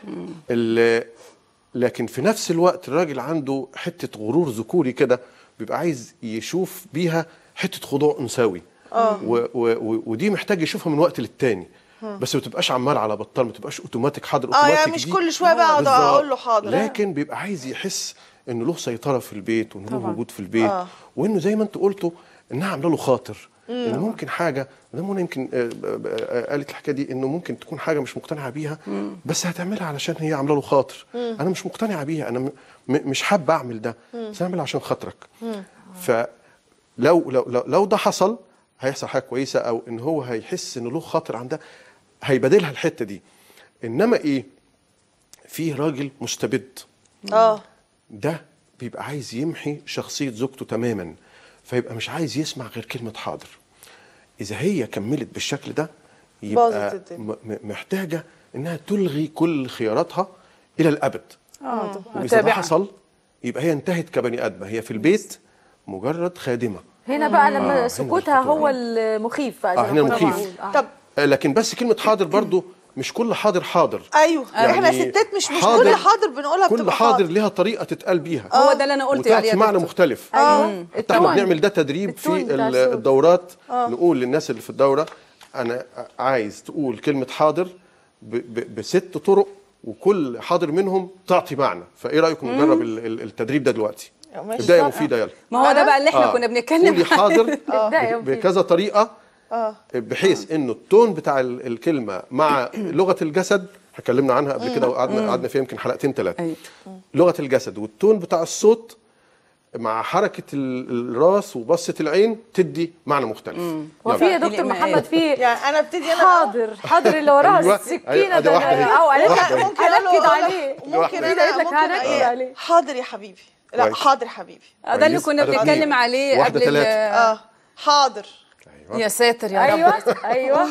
ال- لكن في نفس الوقت الراجل عنده حته غرور ذكوري كده بيبقى عايز يشوف بيها حته خضوع انثوي و و و ودي محتاج يشوفها من وقت للتاني بس ما تبقاش عمال على بطال ما تبقاش اوتوماتيك حاضر اه اوتوماتيك يعني مش دي. كل شويه بقى اقعد بالظبط. اقول له حاضر لكن بيبقى عايز يحس انه له سيطره في البيت وانه له وجود في البيت آه. وانه زي ما انت قلتوا انها عامله له خاطر انه ممكن حاجه زي ما منى يمكن آه، آه، آه، قالت الحكايه دي انه ممكن تكون حاجه مش مقتنعه بيها بس هتعملها علشان هي عامله له خاطر انا مش مقتنعه بيها انا م- م- مش حابه اعمل ده بس اعمل عشان خاطرك فلو لو لو, لو ده حصل هيحصل حاجه كويسه او ان هو هيحس ان له خاطر عندها هيبادلها الحته دي انما ايه في راجل مستبد اه ده بيبقى عايز يمحي شخصية زوجته تماما فيبقى مش عايز يسمع غير كلمة حاضر إذا هي كملت بالشكل ده يبقى باظت الدنيا. م- م- محتاجة إنها تلغي كل خياراتها إلى الأبد اه وإذا ده متابعة. حصل يبقى هي انتهت كبني آدمة هي في البيت مجرد خادمة هنا بقى آه، لما هنا سكوتها الخطورة. هو المخيف بقى آه، زي هنا ما كنا المخيف. بنقول. آه. طب آه، لكن بس كلمة حاضر برضو مش كل حاضر حاضر ايوه يعني احنا ستات مش مش حاضر- كل حاضر بنقولها كل بتبقى حاضر ليها طريقة تتقال بيها هو ده اللي انا قلت عليه وتعطي يا معنى دكتور. مختلف ايوه حتى احنا التون. بنعمل ده تدريب في التون بتاع ال- الصوت. الدورات نقول للناس اللي في الدوره انا عايز تقول كلمه حاضر ب- ب- بست طرق وكل حاضر منهم تعطي معنى فايه رايكم نجرب ال- ال- التدريب ده دلوقتي ماشي. بدايه مفيده يلا ما هو ده بقى اللي احنا آه. كنا بنتكلم قولي حاضر بداية ب- مفيدة. بكذا طريقه اه بحيث انه التون بتاع ال- الكلمه مع لغه الجسد اتكلمنا عنها قبل كده وقعدنا قعدنا فيها يمكن حلقتين ثلاثه أيوة. لغه الجسد والتون بتاع الصوت مع حركه ال- الراس وبصه العين تدي معنى مختلف وفي يلا. يا دكتور محمد في يعني انا ابتدي انا حاضر حاضر اللي وراها أيوة. السكينه أيوة، أدي ده واحدة أهي. او قالت واحدة أهي. ممكن أقول له- انكد أقول له- عليه ممكن واحدة. انا قالت لك ممكن هنكد إيه؟ عليه. حاضر يا حبيبي لا كويس. حاضر حبيبي آه، ده اللي كويس. كنا أدي بنتكلم اتنين. عليه واحدة قبل ال- تلاتة. اه حاضر يا ساتر يا رب ايوه ايوه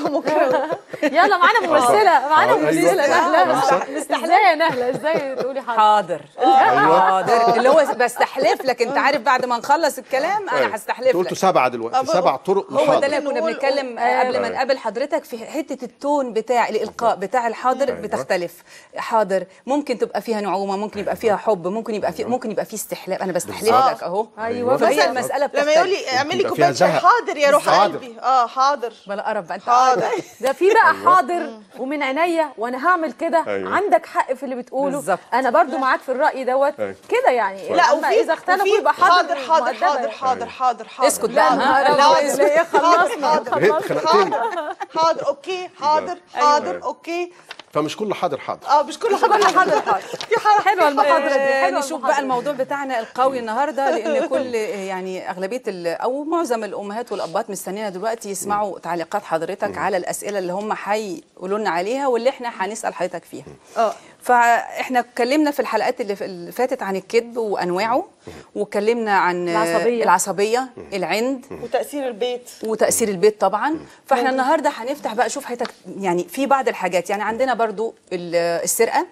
يلا معانا ممثله معانا آه، أيوة. ممثله نهله صح. ازاي يا نهله ازاي تقولي حاضر حاضر حاضر اللي هو بستحلف لك انت عارف بعد ما نخلص الكلام انا هستحلف انتوا قلتوا لك سبعه دلوقتي أبو- سبع طرق هو ده اللي للحاضر. كنا نقول- بنتكلم أيوة. قبل ما نقابل حضرتك في حته التون بتاع الالقاء بتاع الحاضر أيوة. بتختلف حاضر ممكن تبقى فيها نعومه ممكن يبقى فيها حب ممكن يبقى في ممكن يبقى فيه استحلال انا بستحلف بالظبط. لك اهو أيوة. فهي مثلا المساله لما يقول بتختلف لي اعملي يبقى كوبايه فيها شاي زهق. حاضر يا روح حاضر. قلبي اه حاضر بلا قرب بقى انت حاضر ده في بقى حاضر ومن عينيا وانا هعمل كده أيوة. عندك حق في اللي بتقوله بالظبط. انا برضو معاك في الراي دوت أيوة. كده يعني لا أما وفي اذا اختلفوا وفي يبقى حاضر حاضر حاضر مؤدبة. حاضر حاضر حاضر حاضر اسكت بقى. لا، ها، لا، هو اسكت. إيه، حاضر خلصنا حاضر بقيت خنقتين حاضر اوكي حاضر حاضر اوكي فمش كل حاضر حاضر اه مش كل حاجه حاضر حاضر في حاجه حلوه المحاضره دي آه، حلوه نشوف المحاضرة بقى الموضوع بتاعنا القوي النهارده لان كل يعني اغلبيه ال- او معظم الامهات والابات مستنينا دلوقتي يسمعوا تعليقات حضرتك على الاسئله اللي هم هيقولوا لنا عليها واللي احنا هنسال حضرتك فيها اه فاحنا اتكلمنا في الحلقات اللي ف- اللي فاتت عن الكذب وانواعه واتكلمنا عن العصبية. العصبيه العند وتاثير البيت وتاثير البيت طبعا فاحنا النهارده هنفتح بقى شوف حضرتك يعني في بعض الحاجات يعني عندنا برضو ال- السرقه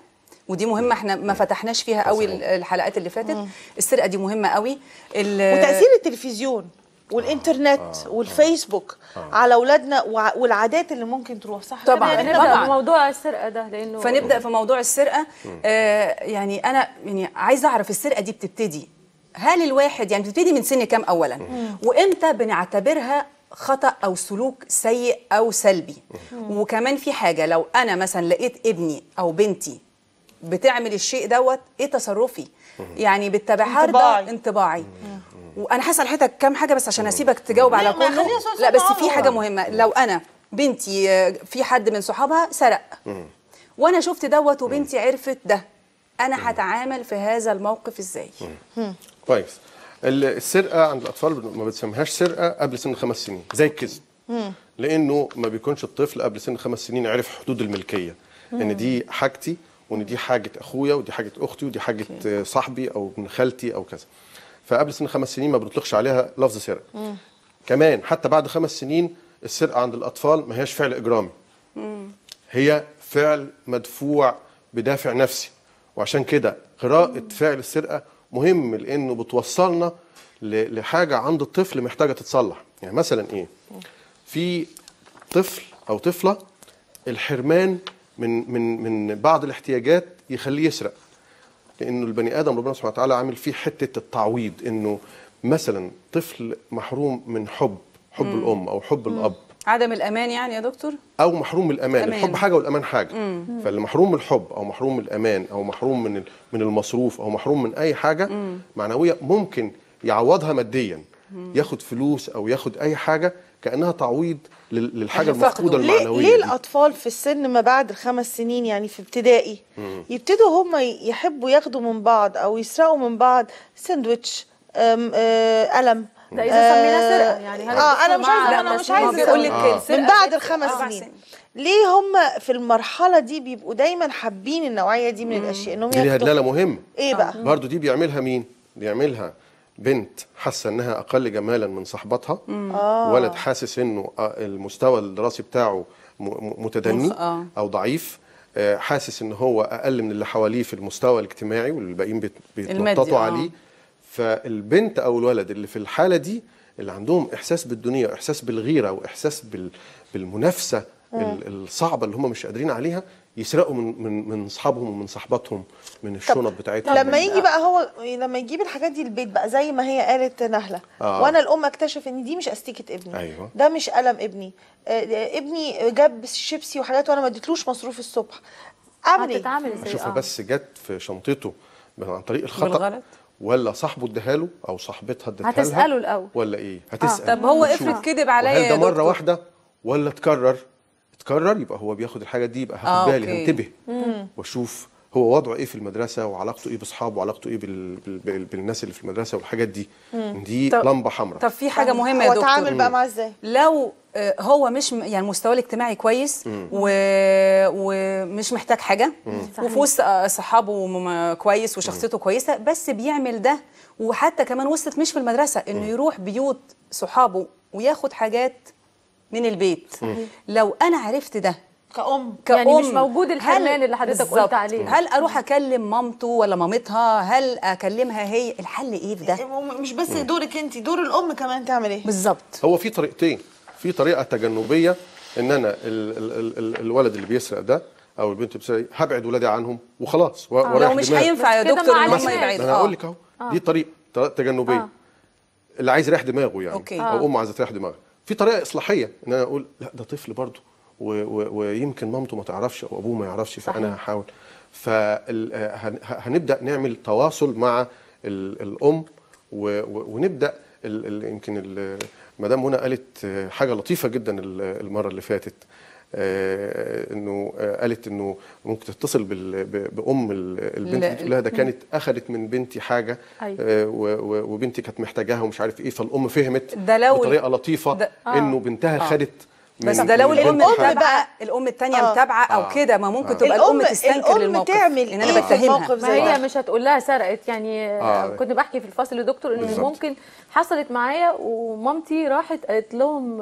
ودي مهمه احنا ما فتحناش فيها قوي صحيح. الحلقات اللي فاتت السرقه دي مهمه قوي ال- وتاثير التلفزيون والانترنت والفيسبوك على اولادنا وع- والعادات اللي ممكن تروح صح كده؟ طبعاً. يعني نبدا طبعاً. بموضوع السرقه ده لانه فنبدا في موضوع السرقه آه يعني انا يعني عايزه اعرف السرقه دي بتبتدي هل الواحد يعني بتبتدي من سن كام اولا وامتى بنعتبرها خطا او سلوك سيء او سلبي وكمان في حاجه لو انا مثلا لقيت ابني او بنتي بتعمل الشيء دوت ايه تصرفي يعني بالتبعها انطباعي. ده انطباعي وانا هسال حضرتك كام حاجه بس عشان اسيبك تجاوب على ما كله خليها سؤال لا بس سؤال في معانا. حاجه مهمه لو انا بنتي آه، في حد من صحابها سرق وانا شفت دوت وبنتي عرفت ده انا هتعامل في هذا الموقف ازاي كويس ال- السرقه عند الاطفال ما بتسميهاش سرقه قبل سن خمس سنين زي الكذب لانه ما بيكونش الطفل قبل سن خمس سنين عرف حدود الملكيه ان دي حاجتي وان دي حاجه اخويا ودي حاجه اختي ودي حاجه آه، صاحبي او ابن خالتي او كذا فقبل سن خمس سنين ما بنطلقش عليها لفظ سرقه كمان حتى بعد خمس سنين السرقه عند الاطفال ما هياش فعل اجرامي هي فعل مدفوع بدافع نفسي وعشان كده قراءة فعل السرقة مهم لأنه بتوصلنا ل- لحاجة عند الطفل محتاجة تتصلح يعني مثلا إيه في طفل أو طفلة الحرمان من من من بعض الاحتياجات يخليه يسرق لانه البني ادم ربنا سبحانه وتعالى عامل فيه حته التعويض انه مثلا طفل محروم من حب حب الام او حب الاب عدم الامان يعني يا دكتور او محروم من الامان أمان. الحب حاجه والامان حاجه فاللي محروم من الحب او محروم من الامان او محروم من ال- من المصروف او محروم من اي حاجه معنويه ممكن يعوضها ماديا ياخد فلوس او ياخد اي حاجه كانها تعويض لل- للحاجه اللي فقده. المفقوده ليه المعنويه ليه دي. الاطفال في السن ما بعد الخمس سنين يعني في ابتدائي يبتدوا هم يحبوا ياخدوا من بعض او يسرقوا من بعض ساندويتش أم، آه، قلم ده إذا سميناه سرقة، يعني هل اه انا الطفل مش عايزه معاه- انا لا، مش بس هو عايزه بيقول لك آه. السرقة من بعد بتبقى الخمس أربع سنين ليه هم في المرحله دي بيبقوا دايما حابين النوعيه دي من الاشياء انهم دي ليها ياخدوا دلاله مهمه ايه بقى برضو دي بيعملها مين بيعملها بنت حاسه انها اقل جمالا من صاحبتها ولد حاسس انه آه، المستوى الدراسي بتاعه م- م- متدني مخ- آه. او ضعيف آه، حاسس ان هو اقل من اللي حواليه في المستوى الاجتماعي والباقيين بيت- المادي، بيتنططوا آه. عليه فالبنت او الولد اللي في الحاله دي اللي عندهم احساس بالدنيا واحساس بالغيره واحساس بال بالمنافسه ال- الصعبه اللي هم مش قادرين عليها يسرقوا من من من اصحابهم ومن صاحباتهم من الشنط بتاعتهم لما يجي بقى هو لما يجيب الحاجات دي البيت بقى زي ما هي قالت نهله آه. وانا الام اكتشف ان دي مش استيكه ابني أيوة. ده مش قلم ابني آه، آه، ابني جاب شيبسي وحاجات وانا ما اديتلوش مصروف الصبح اعمل ايه هتتعامل ازاي اشوفها آه. بس جت في شنطته عن طريق الخطا بالغلط. ولا صاحبه اداها له او صاحبتها ادتها لها هتسأله الأول. ولا ايه هتسال طب هو وتشوف. افرض كذب عليا وهل يا ده مره دكتور؟ واحده ولا اتكرر اتكرر يبقى هو بياخد الحاجه دي يبقى آه، هاخد بالي أوكي. هنتبه واشوف هو وضعه ايه في المدرسه وعلاقته ايه باصحابه وعلاقته ايه بال... بال... بال... بالناس اللي في المدرسه والحاجات دي دي طب- لمبه حمراء طب في حاجه مهمه يا دكتور واتعامل بقى معاه ازاي لو آه، هو مش م- يعني مستواه الاجتماعي كويس و... ومش محتاج حاجه وفي وسط آه، صحابه م- كويس وشخصيته كويسه بس بيعمل ده وحتى كمان وصلت مش في المدرسه انه يروح بيوت صحابه وياخد حاجات من البيت لو انا عرفت ده كأم كأم يعني مش موجود الحرمان هل- اللي حضرتك قلت بالظبط. عليه. هل اروح اكلم مامته ولا مامتها هل اكلمها هي الحل ايه في ده مش بس دورك انت دور الام كمان تعمل ايه بالظبط هو في طريقتين في طريقه تجنبيه ان انا ال ال ال ال الولد اللي بيسرق ده او البنت اللي بتسرق هبعد ولادي عنهم وخلاص و- لو ورايح مش دماغي. هينفع يا بس كده دكتور ما ان هم علمناش. يبعدوا انا آه. هقول لك اهو دي طريقه طريقه تجنبيه آه. اللي عايز يريح دماغه يعني أوكي. او امه عايزه تريح دماغها في طريقه اصلاحيه ان انا اقول لا ده طفل برضه و- و- ويمكن مامته ما تعرفش او ابوه ما يعرفش فانا هحاول فهنبدا نعمل تواصل مع ال- الام و- و- ونبدا ال- ال- يمكن ال- مدام منى قالت آه، حاجه لطيفه جدا ال- المره اللي فاتت آه، انه آه، قالت انه ممكن تتصل بال- ب- بام ال- البنت لا، اللي تقول لها ده كانت اخذت من بنتي حاجه أيوة. آه، و- و- وبنتي كانت محتاجاها ومش عارف ايه فالام فهمت ده لو- بطريقه لطيفه ده- انه بنتها خدت بس من- ده لو من الام البنت حاجة. متابعه الام الثانيه آه. متابعه او آه. كده ما ممكن آه. تبقى الام الأم- تستنكر الأم للموقف تعمل ان إيه انا في بتهمها الموقف ما زي هي ده. مش هتقول لها سرقت يعني آه. آه. كنت بحكي في الفصل لدكتور ان بالظبط. ممكن حصلت معايا ومامتي راحت قالت لهم آه،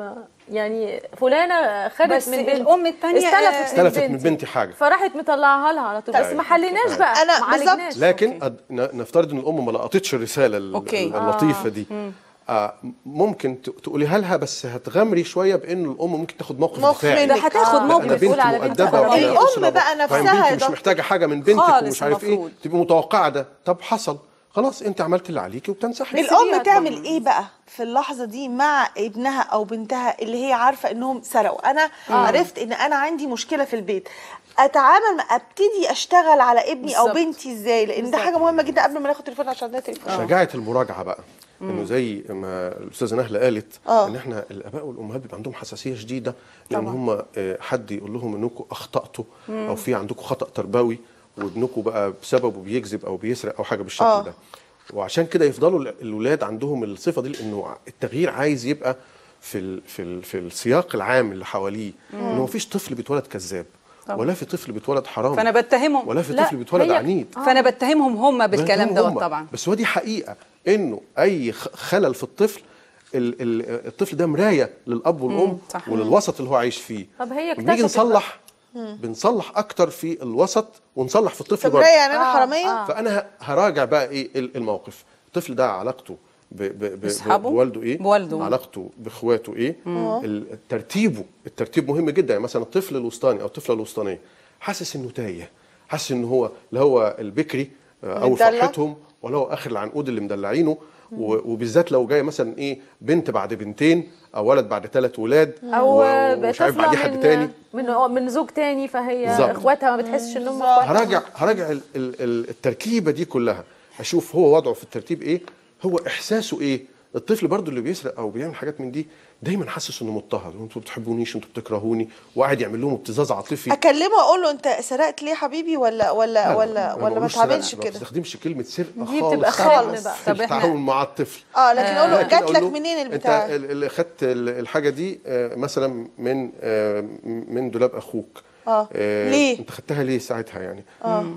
يعني فلانه خدت بس من بنت الأم التانية، استلفت, آه، استلفت من بنتي. بنتي حاجه فراحت مطلعها لها على طول بس ما حليناش بقى أنا ما بالظبط. عالجناش لكن أد... ن- نفترض ان الام ما لقطتش الرساله ال- أوكي. ال- اللطيفه دي آه ممكن ت- تقوليها لها بس هتغامري شويه بان الام ممكن تاخد موقف موقف دفاعي منك. ده هتاخد آه. لا، موقف انا بنتي بتقول على بنتي مؤدبه خلاص. وعلى الأم أسرة بقى فاهم نفسها بنتي مش ده- محتاجه حاجه من بنتك خالص ومش عارف ايه المفروض. تبقي متوقعه ده طب حصل خلاص انت عملت اللي عليكي وبتنسحبي الام تعمل ايه بقى في اللحظه دي مع ابنها او بنتها اللي هي عارفه انهم سرقوا انا عرفت ان انا عندي مشكله في البيت اتعامل مع ابتدي اشتغل على ابني او بالظبط. بنتي ازاي لان ده حاجه مهمه جدا قبل ما ناخد تليفون عشان ده تليفون شجاعه المراجعه بقى انه زي ما الاستاذه نهله قالت آه. ان احنا الاباء والامهات بيبقى عندهم حساسيه شديده لان هم آه، حد يقول لهم انكم اخطاتوا او في عندكم خطا تربوي وابنكم بقى بسببه بيكذب او بيسرق او حاجه بالشكل آه. ده وعشان كده يفضلوا ال- الولاد عندهم الصفه دي لانه التغيير عايز يبقى في ال في ال في السياق العام اللي حواليه انه مفيش طفل بيتولد كذاب ولا في طفل بيتولد حرام فأنا بتهمهم. ولا في لا، طفل بيتولد هي- عنيد فانا بتهمهم هم بالكلام هم دوت هم. طبعا بس هو دي حقيقه انه اي خ- خلل في الطفل ال- ال- الطفل ده مرايه للاب والام صح. وللوسط اللي هو عايش فيه طب هي بنيجي اكتشفت نصلح بنصلح اكتر في الوسط ونصلح في الطفل طب برضه رايق يعني انا آه، حراميه آه. فانا ه- هراجع بقى ايه ال- الموقف الطفل ده علاقته ب- ب- ب- بأصحابه؟ بوالده ايه بوالده. علاقته باخواته ايه ال- ترتيبه الترتيب مهم جدا يعني مثلا الطفل الوسطاني او الطفله الوسطانيه حاسس انه تايه حاسس ان هو لا هو البكري آه، او مدلع. فرحتهم ولا هو اخر العنقود اللي مدلعينه و- وبالذات لو جاي مثلا ايه بنت بعد بنتين او ولد بعد ثلاث ولاد او و- ومش عارف بعديه طفله حد تاني من من من زوج تاني فهي بالظبط. اخواتها ما بتحسش ان هم اخواتها هراجع هراجع ال- ال- ال- التركيبه دي كلها اشوف هو وضعه في الترتيب ايه هو احساسه ايه الطفل برضو اللي بيسرق او بيعمل حاجات من دي دايما حاسس انه مضطهد انتوا ما بتحبونيش انتوا بتكرهوني وقاعد يعمل لهم ابتزاز عاطفي اكلمه اقول له انت سرقت ليه يا حبيبي ولا ولا ولا أنا ولا ما بقولوش سرقة، تعملش ما كده بستخدمش كلمه سرقه دي خالص بتبقى خالص. خدم بقى في طب إحنا- التعامل مع الطفل اه لكن اقول له لكن جات أقول لك له منين انت البتاع ال- اللي خدت ال- الحاجه دي آه، مثلا من آه، من دولاب اخوك آه. ليه؟ انت خدتها ليه ساعتها يعني اه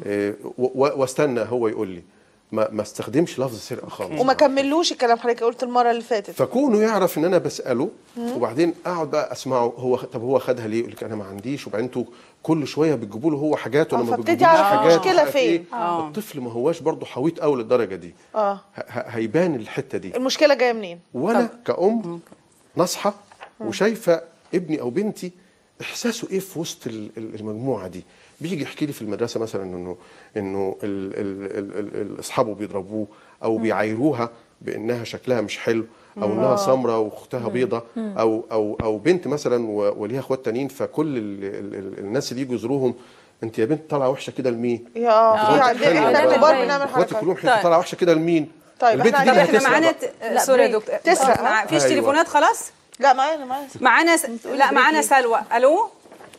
واستنى هو يقول لي ما ما استخدمش لفظ سرقه خالص وما كملوش الكلام حضرتك قلت المره اللي فاتت فكونه يعرف ان انا بساله وبعدين اقعد بقى اسمعه هو طب هو خدها ليه يقول لك انا ما عنديش وبعدين انتوا كل شويه بتجيبوا له هو حاجات وانا آه، ما فابتدي بتجيبوليش أعرف حاجات المشكلة مش عارف فين. إيه. الطفل ما هواش برضه حويط قوي للدرجه دي اه ه- ه- هيبان الحته دي المشكله جايه منين وانا كأم ناصحه وشايفه ابني او بنتي احساسه ايه في وسط ال- ال- المجموعه دي بيجي يحكي لي في المدرسه مثلا انه انه ال- ال- ال- ال- ال- اصحابه بيضربوه او بيعايروها بانها شكلها مش حلو او انها سمراء واختها بيضه او او او بنت مثلا و- وليها اخوات تانيين فكل ال ال ال الناس اللي يجوا يزوروهم انت يا بنت طالعه وحشه كده لمين؟ يا اه في عندنا حلوة. احنا بنعمل كبار باين. بنعمل اخواتي حركات كلهم حته طالعه وحشه كده لمين؟ طيب، البنت إحنا دي عندنا- اللي طب احنا هتسرق معانا بقى. ت- سوري يا بريك. دكتور تسرق. مع... فيش أيوة. تليفونات خلاص لا معانا معانا معانا س... لا معانا سلوى الو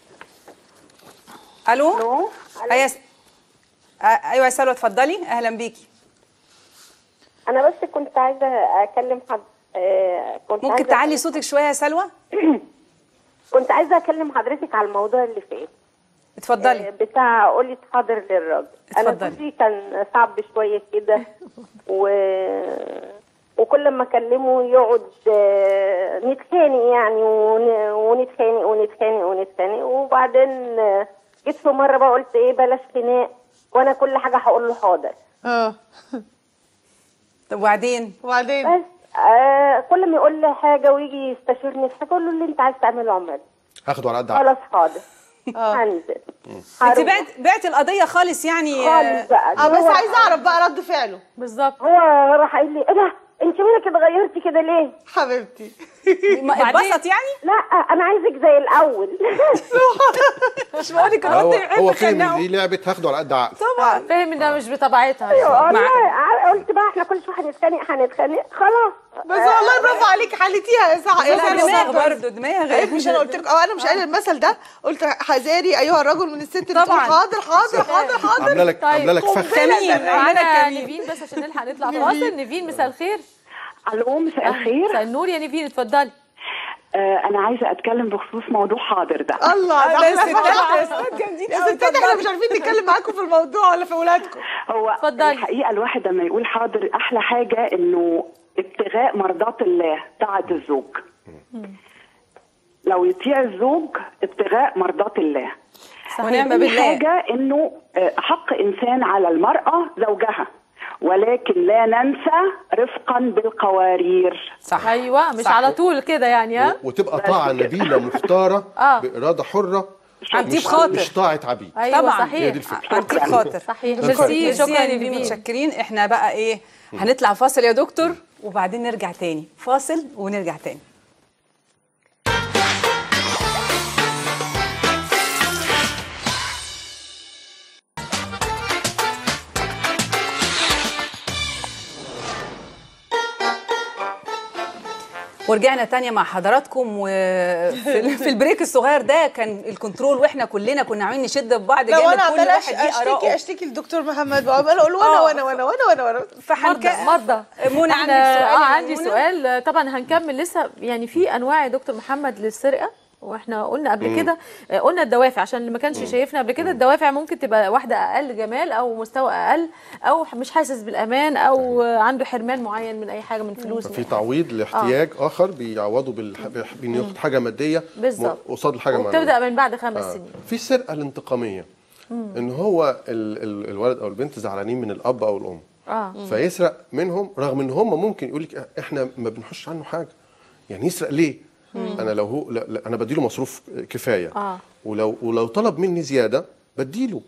الو الو ايوه س... آه، ايوه يا سلوى اتفضلي اهلا بيكي انا بس كنت عايزه اكلم حد آه، كنت ممكن عايزة- تعلي صوتك شويه يا سلوى كنت عايزه اكلم حضرتك على الموضوع اللي فات آه، اتفضلي بتاع قولي حاضر للراجل انا اتفضلي. جوزي كان صعب شويه كده و وكل ما اكلمه يقعد آه، نتخانق يعني ون- ونتخانق ونتخانق ونتخانق وبعدين آه، جيت في مره بقى قلت ايه بلاش خناق وانا كل حاجه هقول له حاضر اه طب وبعدين وبعدين بس آه كل ما يقول لي حاجه ويجي يستشيرني في حاجه اقول له اللي انت عايز تعمله اعمله هاخده على قد عقلي خلاص حاضر هنزل انت هروح. بعت بعت القضيه خالص يعني آه، خالص بقى اه بس هو- عايزه اعرف بقى رد فعله بالظبط هو راح قايل لي ايه ده انت مالك اتغيرتي كده ليه؟ حبيبتي ما اتبسط يعني لا انا عايزك زي الاول مش بقول لك هو القط هو يحب فهم خناقه دي لعبه هاخده على قد عقلي طبعا فاهم ان ده مش بطبيعتها والله ع- قلت بقى احنا كل شويه هنتخانق هنتخانق خلاص بس والله برافو عليكي حليتيها يا سع... يا لا سلوى دماغ برضه دماغ عيب مش انا قلت لك اه انا مش قايله المثل ده قلت حذاري ايها الرجل من الست اللي طبعاً. تقول حاضر حاضر حاضر حاضر عامله لك عامله لك فخ كمين معانا عندك كمين نيفين بس عشان نلحق نطلع فاصل نيفين مساء الخير الو مساء مساء الخير النور يا نيفين اتفضلي آه انا عايزه اتكلم بخصوص موضوع حاضر ده الله ده ده احنا الستات الستات جامدين يا قوي ستات احنا مش عارفين نتكلم معاكم في الموضوع ولا في اولادكم هو اتفضلي. الحقيقه الواحد لما يقول حاضر احلى حاجه انه ابتغاء مرضات الله طاعه الزوج لو يطيع الزوج ابتغاء مرضات الله ونعم تاني بالله حاجة انه آه، حق انسان على المرأة زوجها ولكن لا ننسى رفقا بالقوارير صح ايوه مش صح. على طول كده يعني ها وتبقى طاعه نبيله مختاره آه. باراده حره عن طيب مش- خاطر. مش طاعه عبيد ايوه طبعاً. صحيح هي دي الفكره عن طيب خاطر صحيح الفرق. ميرسي شكرا يا يا بيبي بيبي متشكرين احنا بقى ايه هنطلع فاصل يا دكتور وبعدين نرجع تاني فاصل ونرجع تاني ورجعنا تانية مع حضراتكم وفي ال- في البريك الصغير ده كان الكونترول واحنا كلنا كنا عاملين نشد في بعض لو جامد انا كل عماله واحد ليه اشتكي آراءه. اشتكي للدكتور محمد وعماله اقول وانا آه. وانا وانا وانا وانا وانا فحنك مرضى مرضى منى احنا عندك سؤال اه يا عندي منى؟ سؤال آه، طبعا هنكمل لسه يعني في انواع يا دكتور محمد للسرقه واحنا قلنا قبل كده آه، قلنا الدوافع عشان اللي ما كانش شايفنا قبل كده الدوافع ممكن تبقى واحده اقل جمال او مستوى اقل او مش حاسس بالامان او آه، عنده حرمان معين من اي حاجه من فلوس في من أي تعويض لاحتياج اخر بيعوضوا بالح... بح- بإنه ياخد حاجه ماديه م- بالظبط. قصاد الحاجه حاجه معنويه وبتبدا من بعد خمس آه. سنين في السرقه الانتقاميه ان هو ال... ال... الولد او البنت زعلانين من الاب او الام اه فيسرق منهم رغم ان هم ممكن يقول لك احنا ما بنحش عنه حاجه يعني يسرق ليه انا لو هو لا لا انا بديله مصروف كفايه آه. ولو ولو طلب مني زياده بديله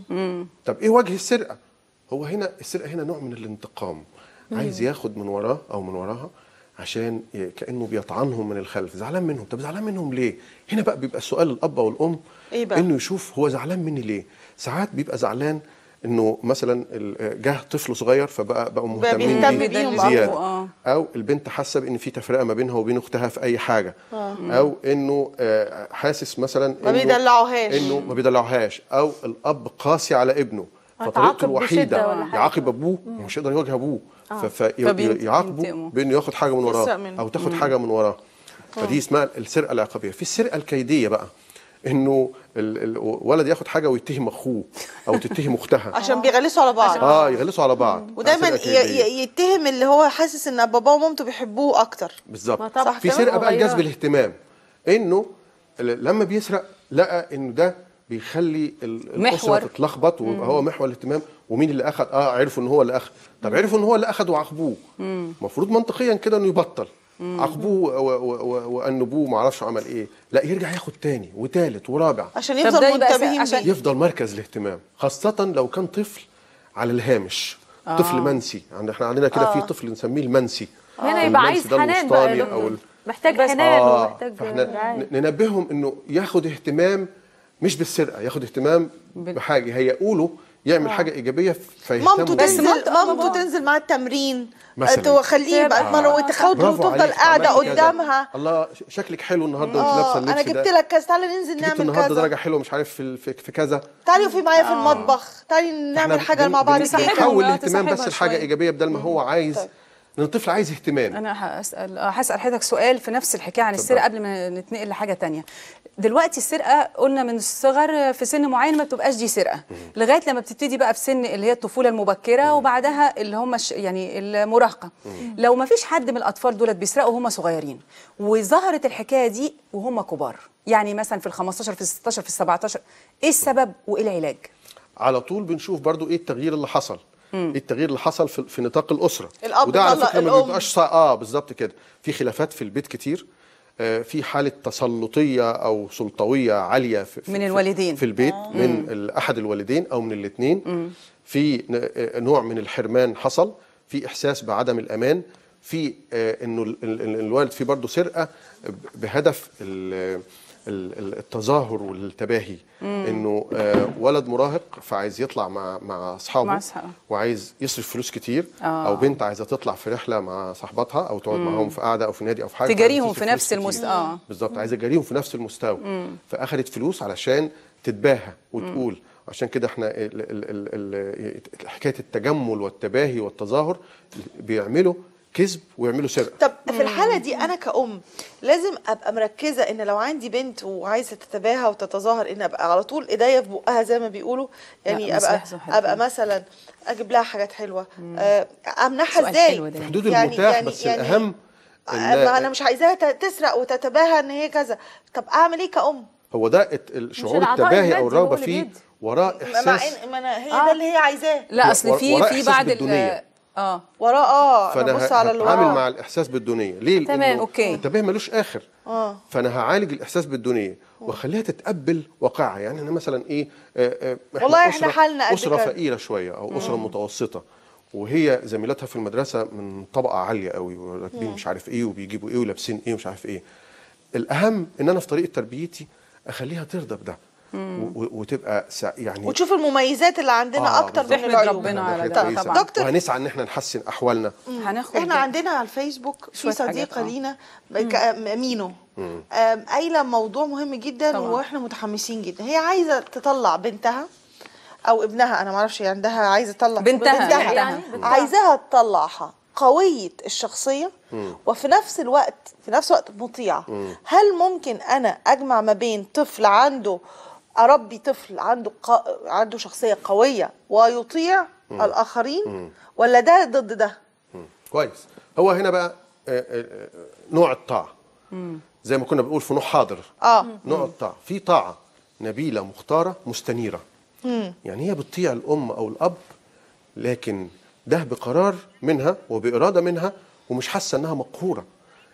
طب ايه وجه السرقه هو هنا السرقه هنا نوع من الانتقام عايز ياخد من وراه او من وراها عشان ي- كانه بيطعنهم من الخلف زعلان منهم طب زعلان منهم ليه هنا بقى بيبقى السؤال الاب والام إيه بقى؟ انه يشوف هو زعلان مني ليه ساعات بيبقى زعلان انه مثلا ال- جه طفل صغير فبقى بقوا بقى مهتمين بيهتم بيه بيهم زياده أكتر. آه. او البنت حاسه بان في تفرقه ما بينها وبين اختها في اي حاجه او انه آه، حاسس مثلا ما إنه- بيدلعوهاش. انه ما بيدلعوهاش او الاب قاسي على ابنه فطريقته تعاقب بشدة الوحيده ولا حاجة. يعاقب ابوه مش يقدر يواجه ابوه فبينت- فيعاقبه بينتقموا. بانه ياخد حاجه من يسرق وراه منه. او تاخد حاجه من وراه فدي اسمها السرقه العقابيه في السرقه الكيديه بقى انه ال- الولد ياخد حاجه ويتهم اخوه او تتهم اختها عشان بيغلسوا على بعض اه يغلسوا على بعض ودايما سرقة ي- كيدية. ي- يتهم اللي هو حاسس ان باباه ومامته بيحبوه اكتر ما بالظبط طبعا. في كمان سرقه بقى مغيرات. لجذب الاهتمام انه ل- لما بيسرق لقى انه ده بيخلي ال- الاسره محور. تتلخبط ويبقى هو محور الاهتمام ومين اللي اخذ اه عرفوا ان هو اللي اخذ طب عرفوا ان هو اللي اخذ وعاقبوه المفروض منطقيا كده انه يبطل عاقبوه و- و- و- وانبوه ما اعرفش عمل ايه لا يرجع ياخد تاني وتالت ورابع عشان طب ده يفضل يبقى منتبهين عشان- بيه يفضل مركز الاهتمام خاصة لو كان طفل على الهامش آه. طفل منسي عند احنا عندنا كده في طفل نسميه المنسي هنا يبقى عايز المنسي ده حنان بقى يا الوسطاني او دكتور ال... محتاج بس- حنان اه ومحتاج فاحنا رعاية. ن- ننبههم انه ياخد اهتمام مش بالسرقه ياخد اهتمام بال- بحاجه هيقوا له يعمل حاجه ايجابيه مامته فيهتموا بس بيه. تنزل مامته- مامته بابا. تنزل مع التمرين مثلاً. تخليه يبقى تبقى- اتمرن وتاخده برافو وتفضل عليك، قاعده عملتي كذا. قدامها الله ش- شكلك حلو النهارده وانت لابسه اه اللبس انا ده جبت لك كذا تعالى ننزل جبت نعمل النهارده كذا درجه حلوه مش عارف في في, في كذا تعالي وقفي معايا في المطبخ تعالي احنا نعمل حاجه بن- مع بعض بن- تصاحبهم، كده بنحول آه، الاهتمام بس تصاحبها لحاجه شوية. ايجابيه بدل ما هو عايز لان الطفل عايز اهتمام انا هسال آه، هسال حضرتك سؤال في نفس الحكايه عن السرقه قبل ما نتنقل لحاجه تانية دلوقتي السرقه قلنا من الصغر في سن معين ما بتبقاش دي سرقه لغايه لما بتبتدي بقى في سن اللي هي الطفوله المبكره وبعدها اللي هم الش- يعني المراهقه لو ما فيش حد من الاطفال دولت بيسرقوا وهم صغيرين وظهرت الحكايه دي وهم كبار يعني مثلا في ال 15 في ال 16 في ال 17 ايه السبب وايه العلاج على طول بنشوف برضو ايه التغيير اللي حصل ايه التغيير اللي حصل في, في نطاق الاسره الأب وده على طلق فكره ما الأم. بيبقاش صع... اه بالظبط كده في خلافات في البيت كتير آه في حاله تسلطيه او سلطويه عاليه في في من الوالدين. في, في البيت من ال- احد الوالدين او من الاثنين في ن- آه، نوع من الحرمان حصل في احساس بعدم الامان في آه، انه ال- ال- ال- الوالد في برضه سرقه ب- بهدف ال- ال- ال- التظاهر والتباهي انه آه، ولد مراهق فعايز يطلع مع مع اصحابه مع أصحابه. وعايز يصرف فلوس كتير آه. او بنت عايزه تطلع في رحله مع صاحباتها او تقعد معاهم في قعده او في نادي او في حاجه تجاريهم فعايزة في تصرف نفس فلوس المست- كتير. آه. بالظبط عايزه تجاريهم في نفس المستوى فاخدت فلوس علشان تتباهى وتقول عشان كده احنا ال ال ال ال حكايه التجمل والتباهي والتظاهر بيعملوا كذب ويعملوا سرقه طب في الحاله دي انا كأم لازم ابقى مركزه ان لو عندي بنت وعايزه تتباهى وتتظاهر ان ابقى على طول ايديا في بقها زي ما بيقولوا يعني لا، بس ابقى لحظة حلوة. ابقى مثلا اجيب لها حاجات حلوه آه، امنعها سؤال ازاي حلو ده. في حدود يعني- المتاح يعني- بس يعني- الاهم ما انا مش عايزاها ت- تسرق وتتباهى ان هي كذا طب اعمل ايه كأم هو ده الت- الشعور العطاء التباهي او المادي الرغبه هو اللي فيه بيدي. وراه مع احساس ان ما أنا هي ده اللي هي عايزاه لا اصل ورا- في وراه في إحساس بعد ال- بالدونية. اه وراه اه انا فانا بص على اللي هتعامل وراه مع الاحساس بالدونيه ليه تمام، لأنه أوكي. التباهي ملوش اخر اه فانا هعالج الاحساس بالدونيه واخليها تتقبل واقعها يعني انا مثلا ايه آه، آه، والله إحنا حالنا قد اسره كده. فقيره شويه او اسره متوسطه وهي زميلاتها في المدرسه من طبقه عاليه قوي وراكبين مش عارف ايه وبيجيبوا ايه ولابسين ايه ومش عارف ايه الاهم ان انا في طريقه تربيتي اخليها ترضى بده و- و- وتبقى سع- يعني وتشوف المميزات اللي عندنا آه، اكتر من بالظبط. تحمد العيوب ربنا ده على حاجة ده كويسة. طبعا دكتور. وهنسعى ان احنا نحسن احوالنا هناخد احنا عندنا على الفيسبوك في شوية حاجات، صديقه آه. لينا بك- مينو آم، قايله موضوع مهم جدا طبعا. واحنا متحمسين جدا هي عايزه تطلع بنتها او ابنها انا ما اعرفش هي عندها عايزه تطلع بنتها، بنتها يعني بنتها. عايزاها تطلعها قويه الشخصيه وفي نفس الوقت في نفس الوقت مطيعه هل ممكن انا اجمع ما بين طفل عنده اربي طفل عنده ق... عنده شخصيه قويه ويطيع الاخرين ولا ده ضد ده كويس هو هنا بقى آه، آه، آه، نوع الطاعه زي ما كنا بنقول في نوع حاضر اه نوع الطاعه في طاعه نبيله مختاره مستنيره يعني هي بتطيع الام او الاب لكن ده بقرار منها وباراده منها ومش حاسه انها مقهوره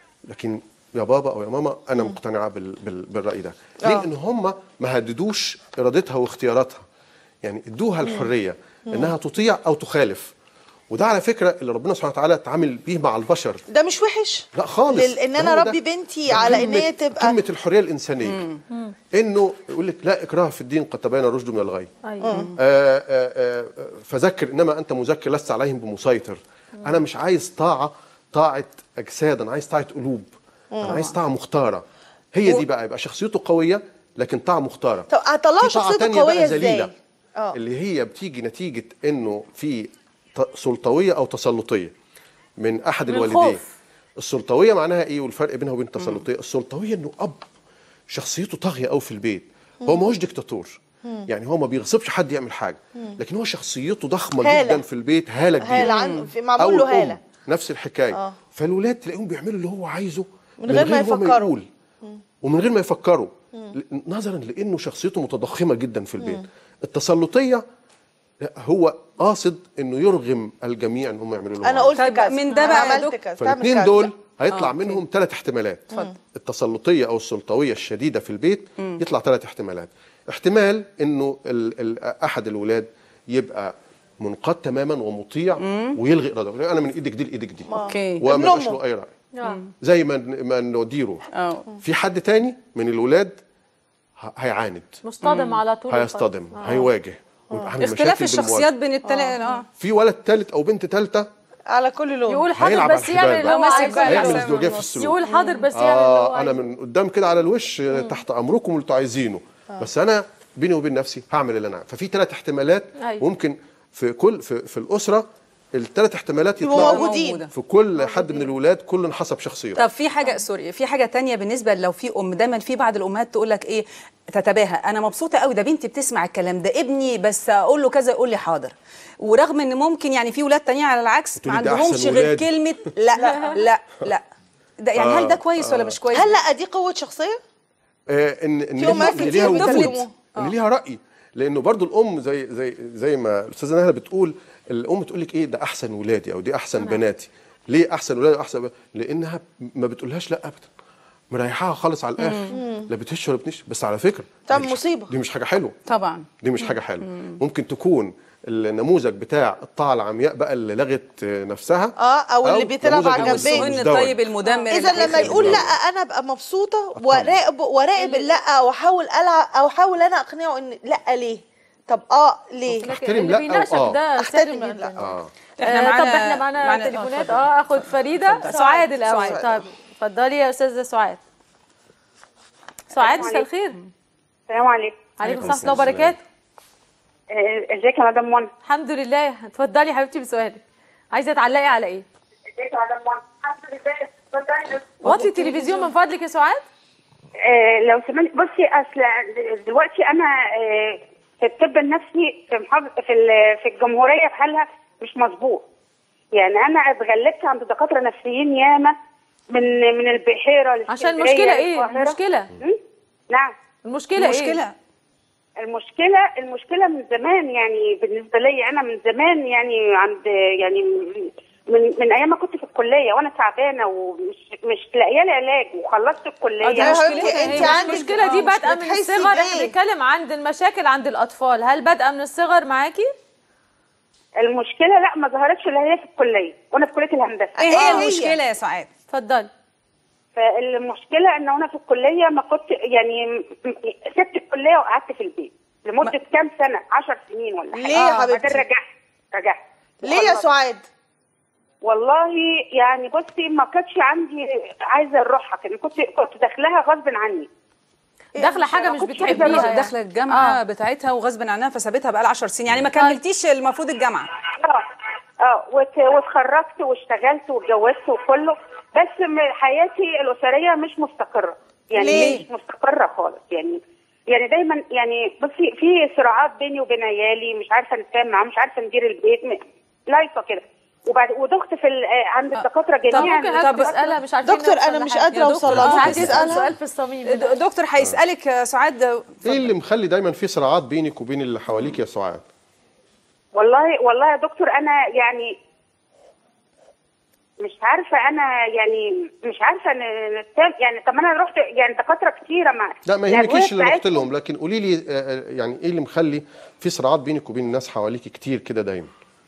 لكن يا بابا او يا ماما انا مقتنعه بال بال بالراي ده ليه آه. لان هم ما هددوش ارادتها واختياراتها يعني ادوها الحريه انها تطيع او تخالف وده على فكره اللي ربنا سبحانه وتعالى اتعامل بيه مع البشر ده مش وحش لا خالص لل- ان ده انا هو ده- اربي بنتي ده على ان قمة- هي تبقى قمه الحريه الانسانيه انه يقول لك لا اكراه في الدين قد تبين الرشد من الغي ايوه آه، آه، آه، فذكر انما انت مذكر لست عليهم بمسيطر انا مش عايز طاعه طاعه اجساد انا عايز طاعه قلوب انا عايز طاعه مختاره هي دي بقى يبقى شخصيته قويه لكن طاعه مختاره طب هطلعه في طاعة شخصيته تانية بقى قوية ذليلة، ازاي؟ اه اللي هي بتيجي نتيجه انه في ت- سلطويه او تسلطيه من احد من الوالدين الخوف. السلطويه معناها ايه والفرق بينها وبين التسلطيه السلطويه انه اب شخصيته طاغيه قوي في البيت هو ما هوش ديكتاتور يعني هو ما بيغصبش حد يعمل حاجه لكن هو شخصيته ضخمه هالة. جدا في البيت هاله كبيره هالة عن في او معمول له الأم هالة نفس الحكايه آه. فالولاد تلاقيهم بيعملوا اللي هو عايزه من غير ما هو يفكروا. يقول ومن غير ما يفكروا ل- نظرا لانه شخصيته متضخمه جدا في البيت التسلطيه لا، هو قاصد انه يرغم الجميع ان هم يعملوا اللي هو انا عايزه. قلت طيب كذا من ده أنا بقى يا عملت دكتور. كذا تعمل فالاثنين كذا. دول هيطلع آه، أوكي. منهم ثلاث احتمالات التسلطيه او السلطويه الشديده في البيت يطلع ثلاث احتمالات احتمال انه ال ال احد الولاد يبقى منقاد تماما ومطيع ويلغي ارادته انا من ايدك دي لايدك دي اوكي ابن وما يبقاش أمه. له اي راي آه. زي ما ما نوديه يروح اه في حد تاني من الولاد ه- هيعاند مصطدم على طول هيصطدم الخط. آه. هيواجه ويبقى عامل اختلاف مشاكل الشخصيات بالمواجهة. بين التلاتة اه في ولد ثالث او بنت ثالثه على كل لون يقول حاضر هيلعب على بس يعمل الحبال اللي هو بقى. عايزه ماسك بقى هيعمل العصاية ازدواجيه من في النص. السلوك يقول حاضر بس يعمل اللي هو آه انا عايزه من قدام كده على الوش تحت امركم اللي انتوا عايزينه بس انا بيني وبين نفسي هعمل اللي انا عايزه ففي ثلاث احتمالات أيوة. ممكن في كل في, في الاسره الثلاث احتمالات يبقوا يطلعوا موجودين. موجودة. في كل حد من الولاد كل حسب شخصيته طب في حاجه سوري في حاجه تانية بالنسبه لو في ام دايما في بعض الامهات تقول لك ايه تتباهى انا مبسوطه قوي ده بنتي بتسمع الكلام ده ابني بس اقول له كذا يقول لي حاضر ورغم ان ممكن يعني في ولاد تانيين على العكس ما بتقولي ده عندهمش أحسن غير ولادي. كلمه لا لا لا ده يعني هل ده كويس ولا مش كويس هل لا دي قوة شخصية؟ آه ان ان في أمهات إن كتير ليها وجود بيكلموه. ان ليها راي لانه برضو الام زي زي زي ما الاستاذه نهله بتقول الام تقول لك ايه ده احسن ولادي او دي احسن بناتي ليه احسن ولادي واحسن بناتي؟ لانها ما بتقولهاش لا ابدا مريحاها خالص على الاخر لا بتهش ولا بتنش بس على فكره طب دي مش- مصيبة. دي مش حاجه حلوه طبعا دي مش حاجه حلوه ممكن تكون النموذج بتاع الطاعه العمياء بقى اللي لغت نفسها اه او اللي بيتلعب نموذج على المس- الجنبين السهن المزدوج. الطيب المدمر اذا اللي لما هيخرب يقول لا الدنيا. انا ابقى مبسوطه وراقب وراقب اللا واحاول العب او احاول انا اقنعه ان لا ليه طب اه ليه لكن احترم اللي لا بيناقشك وآه. ده احترم سهل لا. جدا. اه احنا آه، معانا طب احنا معانا معانا- تليفونات اتفضل. اه اخد فريده سعاد الاول سعاد. طيب اتفضلي يا استاذه سعاد سعاد مساء الخير السلام عليكم عليكم السلام السلام. ورحمه الله وبركاته آه، ازيك يا مدام منى الحمد لله اتفضلي يا حبيبتي بسؤالك عايزه تعلقي على ايه ازيك يا مدام منى الحمد لله اتفضلي وطي التلفزيون من فضلك يا سعاد آه، لو سمحت بصي اصل دلوقتي انا آه، في الطب النفسي في محافظ في ال- في الجمهوريه بحالها مش مظبوط يعني انا اتغلبت عند دكاتره نفسيين ياما من من البحيره عشان لإسكندرية المشكله ايه للقاهرة. المشكله م? نعم المشكله ايه مشكله المشكله المشكله من زمان يعني بالنسبه لي انا من زمان يعني عند يعني من من ايام ما كنت في الكليه وانا تعبانه ومش مش لاقيه لي علاج وخلصت الكليه آه، دي يا مشكلة. حبيبتي انت هي عندك المشكله دي آه، بادئه من بتحسي الصغر احنا بإيه؟ بنتكلم عند المشاكل عند الاطفال هل بادئه من الصغر معاكي المشكله لا ما ظهرتش الا هي في الكليه وانا في كليه الهندسه ايه آه، هي هي. المشكله يا سعاد اتفضلي فالمشكله ان انا في الكليه ما كنت يعني م- م- سبت الكليه وقعدت في البيت لمده كام سنه 10 سنين ولا حاجه ليه يا بعدين حبيبتي؟ رجعت رجعت ليه يا وخلصت. سعاد والله يعني بصي ما كانتش عندي عايزه اروحها كان كنت كنت داخلها غصب عني داخله حاجه أنا مش كنت بتحبيها عايزة يعني. داخله الجامعه آه. بتاعتها وغصب عنها فسابتها بقى 10 سنين يعني ما كملتيش المفروض الجامعه اه اه وت- واتخرجت واشتغلت واتجوزت وكله بس م- حياتي الاسريه مش مستقره يعني ليه؟ مش مستقره خالص يعني يعني دايما يعني بصي في صراعات بيني وبين عيالي مش عارفه نتفاهم معاهم مش عارفه ندير البيت م- لايصه كده وبعد ودخت في ال- آه، عند الدكاتره طب جميعا ممكن طب حضرتك تسالها مش عارفين دكتور، نوصل أنا مش لحاجة. قادرة يا أوصل دكتور، لها. مش ممكن عايزة تسألها؟ اسال سؤال في الصميم د- دكتور هيسالك يا سعاد ايه اللي مخلي دايما في صراعات بينك وبين اللي حواليك يا سعاد والله والله يا دكتور انا يعني مش عارفه انا يعني مش عارفه ن- نتفاهم يعني طب ما انا رحت يعني دكاتره كتيره مع لا ما الأدوية يهمكيش اللي رحت بتاعتهم. لهم لكن قولي لي آه، آه، يعني ايه اللي مخلي في صراعات بينك وبين الناس حواليك كتير كده دايما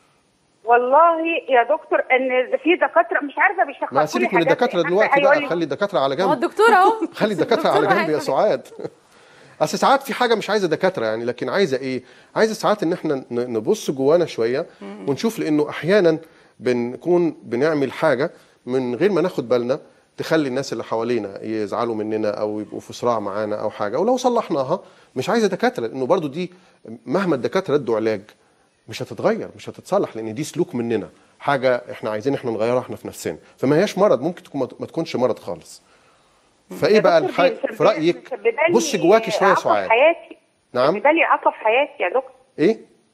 والله يا دكتور ان في دكاتره مش عارفه بيشخصوا ما لي سيبك من حاجات الدكاتره حتى دلوقتي هيقول بقى لي- خلي الدكاتره على ما هو جنب الدكتور اهو خلي الدكاتره على الدكتور جنب يا هيقول. سعاد اصل ساعات في حاجه مش عايزه دكاتره يعني لكن عايزه ايه عايزه ساعات ان احنا ن- نبص جوانا شويه ونشوف لانه احيانا بنكون بنعمل حاجه من غير ما ناخد بالنا تخلي الناس اللي حوالينا يزعلوا مننا او يبقوا في صراع معانا او حاجه ولو صلحناها مش عايزه دكاتره لانه برضو دي مهما الدكاتره ادوا علاج مش هتتغير مش هتتصلح لان دي سلوك مننا حاجه احنا عايزين احنا نغيرها احنا في نفسنا فما هياش مرض ممكن تكون ما تكونش مرض خالص فايه يا بقى دكتور الح... دي في رايك مسببة لي بص جواكي شويه إعاقة سعاد في حياتي نعم. مسببه لي اعاقه في حياتي يا دكتور ايه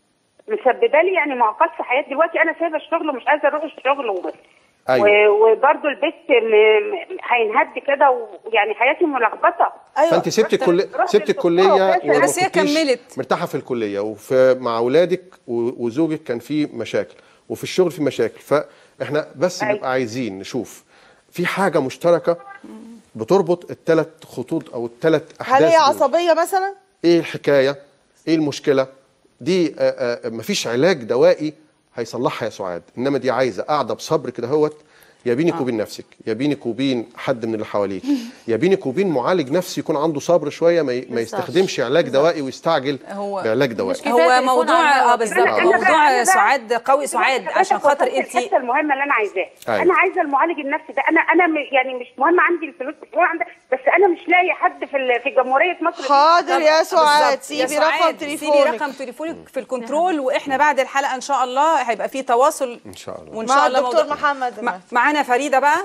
مسببه لي يعني معوقات في حياتي دلوقتي انا سايبه الشغل ومش عايزه اروح الشغل وبس ايوه و- وبرضه البيت م- م- هينهد كده ويعني حياتي ملخبطه فانت سبت الكليه رحت سبت للدكتورة الكليه وكده. وما بس هي كنتيش كملت. مرتاحه في الكليه وفي مع اولادك و- وزوجك كان في مشاكل وفي الشغل في مشاكل فاحنا بس أيوة. نبقى عايزين نشوف في حاجه مشتركه بتربط الثلاث خطوط او الثلاث احداث هل هي دول. عصبيه مثلا ايه الحكايه ايه المشكله دي آه، آه، مفيش علاج دوائي هيصلحها يا سعاد انما دي عايزه قاعده بصبر كده هوت يا بينك وبين نفسك يا بينك وبين حد من اللي حواليك يا بينك وبين معالج نفسي يكون عنده صبر شويه ما, ي- ما يستخدمش علاج دوائي ويستعجل هو- بعلاج دوائي كفاية هو تليفون موضوع على الهوا اه كده. بالظبط أنا- أنا- موضوع أنا- سعاد قوي سعاد حضرتك عشان خاطر وصلت انت الحته المهمه اللي انا عايزاها أيوة. انا عايزه المعالج النفسي ده انا انا م- يعني مش مهم عندي الفلوس هو عندك بس انا مش لاقي حد في ال- في جمهوريه مصر دي. حاضر يا سعاد بالظبط. يا سيبي رقم سعاد، سيبي تليفونك رقم تليفونك في الكنترول واحنا بعد الحلقه ان شاء الله هيبقى في تواصل ان شاء الله وان مع شاء الله الدكتور موضوع- محمد مع- معانا فريده بقى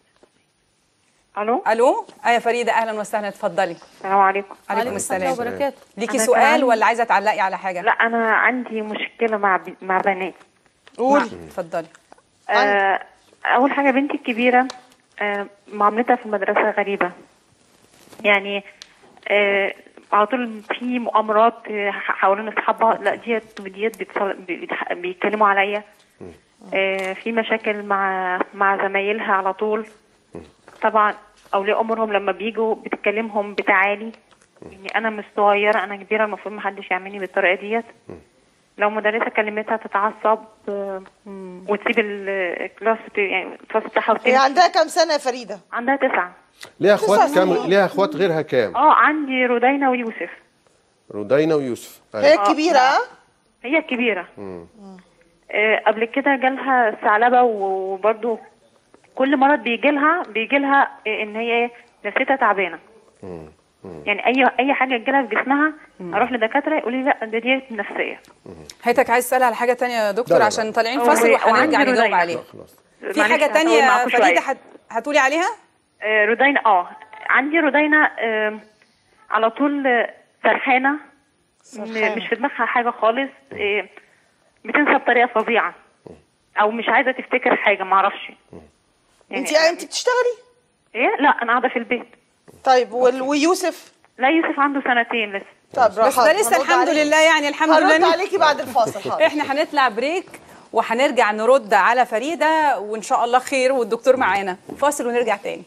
الو الو اه يا فريده اهلا وسهلا اتفضلي السلام عليكم عليكم السلام وبركاته ليكي أنا سؤال كمان- ولا عايزه تعلقي على حاجه لا انا عندي مشكله مع ب... مع بنات قولي اتفضلي آه اول حاجه بنتي الكبيره آه معاملتها في المدرسه غريبه يعني آه على طول في مؤامرات آه، حوالين اصحابها لا ديت وديت بيتصل- بيتح- بيتكلموا عليا آه في مشاكل مع مع زمايلها على طول طبعا اولياء امورهم لما بيجوا بتكلمهم بتعالي يعني انا مش صغيره انا كبيره المفروض محدش يعملني بالطريقه ديت لو مدرسه كلمتها تتعصب آه، وتسيب ال- الكلاس ت- يعني الكلاس بتاعها هي وتمشي عندها كام سنه يا فريده عندها تسعه ليها تسع اخوات كام سنين. ليها اخوات غيرها كام اه عندي رودينا ويوسف رودينا ويوسف هي أيوة. الكبيره ها؟ هي الكبيره آه قبل كده جالها ثعلبه وبرده كل مرض بيجي لها بيجي لها ان هي نفسيتها تعبانه يعني اي اي حاجه تجيلها في جسمها اروح لدكاتره يقولوا لي لا ده دي نفسيه حياتك عايز تسالها على حاجه تانية يا دكتور لا، لا. عشان طالعين هو- فاصل هو وهنرجع عندي نجاوب رودينا. عليه لا خلاص في معلش حاجه هطول تانية معاكم فريده شوية. هت... هتقولي عليها آه، رودينا اه عندي رودينا آه، على طول آه، سرحانه م- سرحانة. مش في دماغها حاجه خالص آه، بتنسى بطريقه فظيعه او مش عايزه تفتكر حاجه ما اعرفش انت انت بتشتغلي ايه لا انا قاعده في البيت طيب وال- ويوسف لا يوسف عنده سنتين لسه طب بس ده لسه الحمد لله يعني الحمد لله هرد إن- عليكي بعد الفاصل حاضر. احنا هنطلع بريك وهنرجع نرد على فريده وان شاء الله خير والدكتور معانا فاصل ونرجع تاني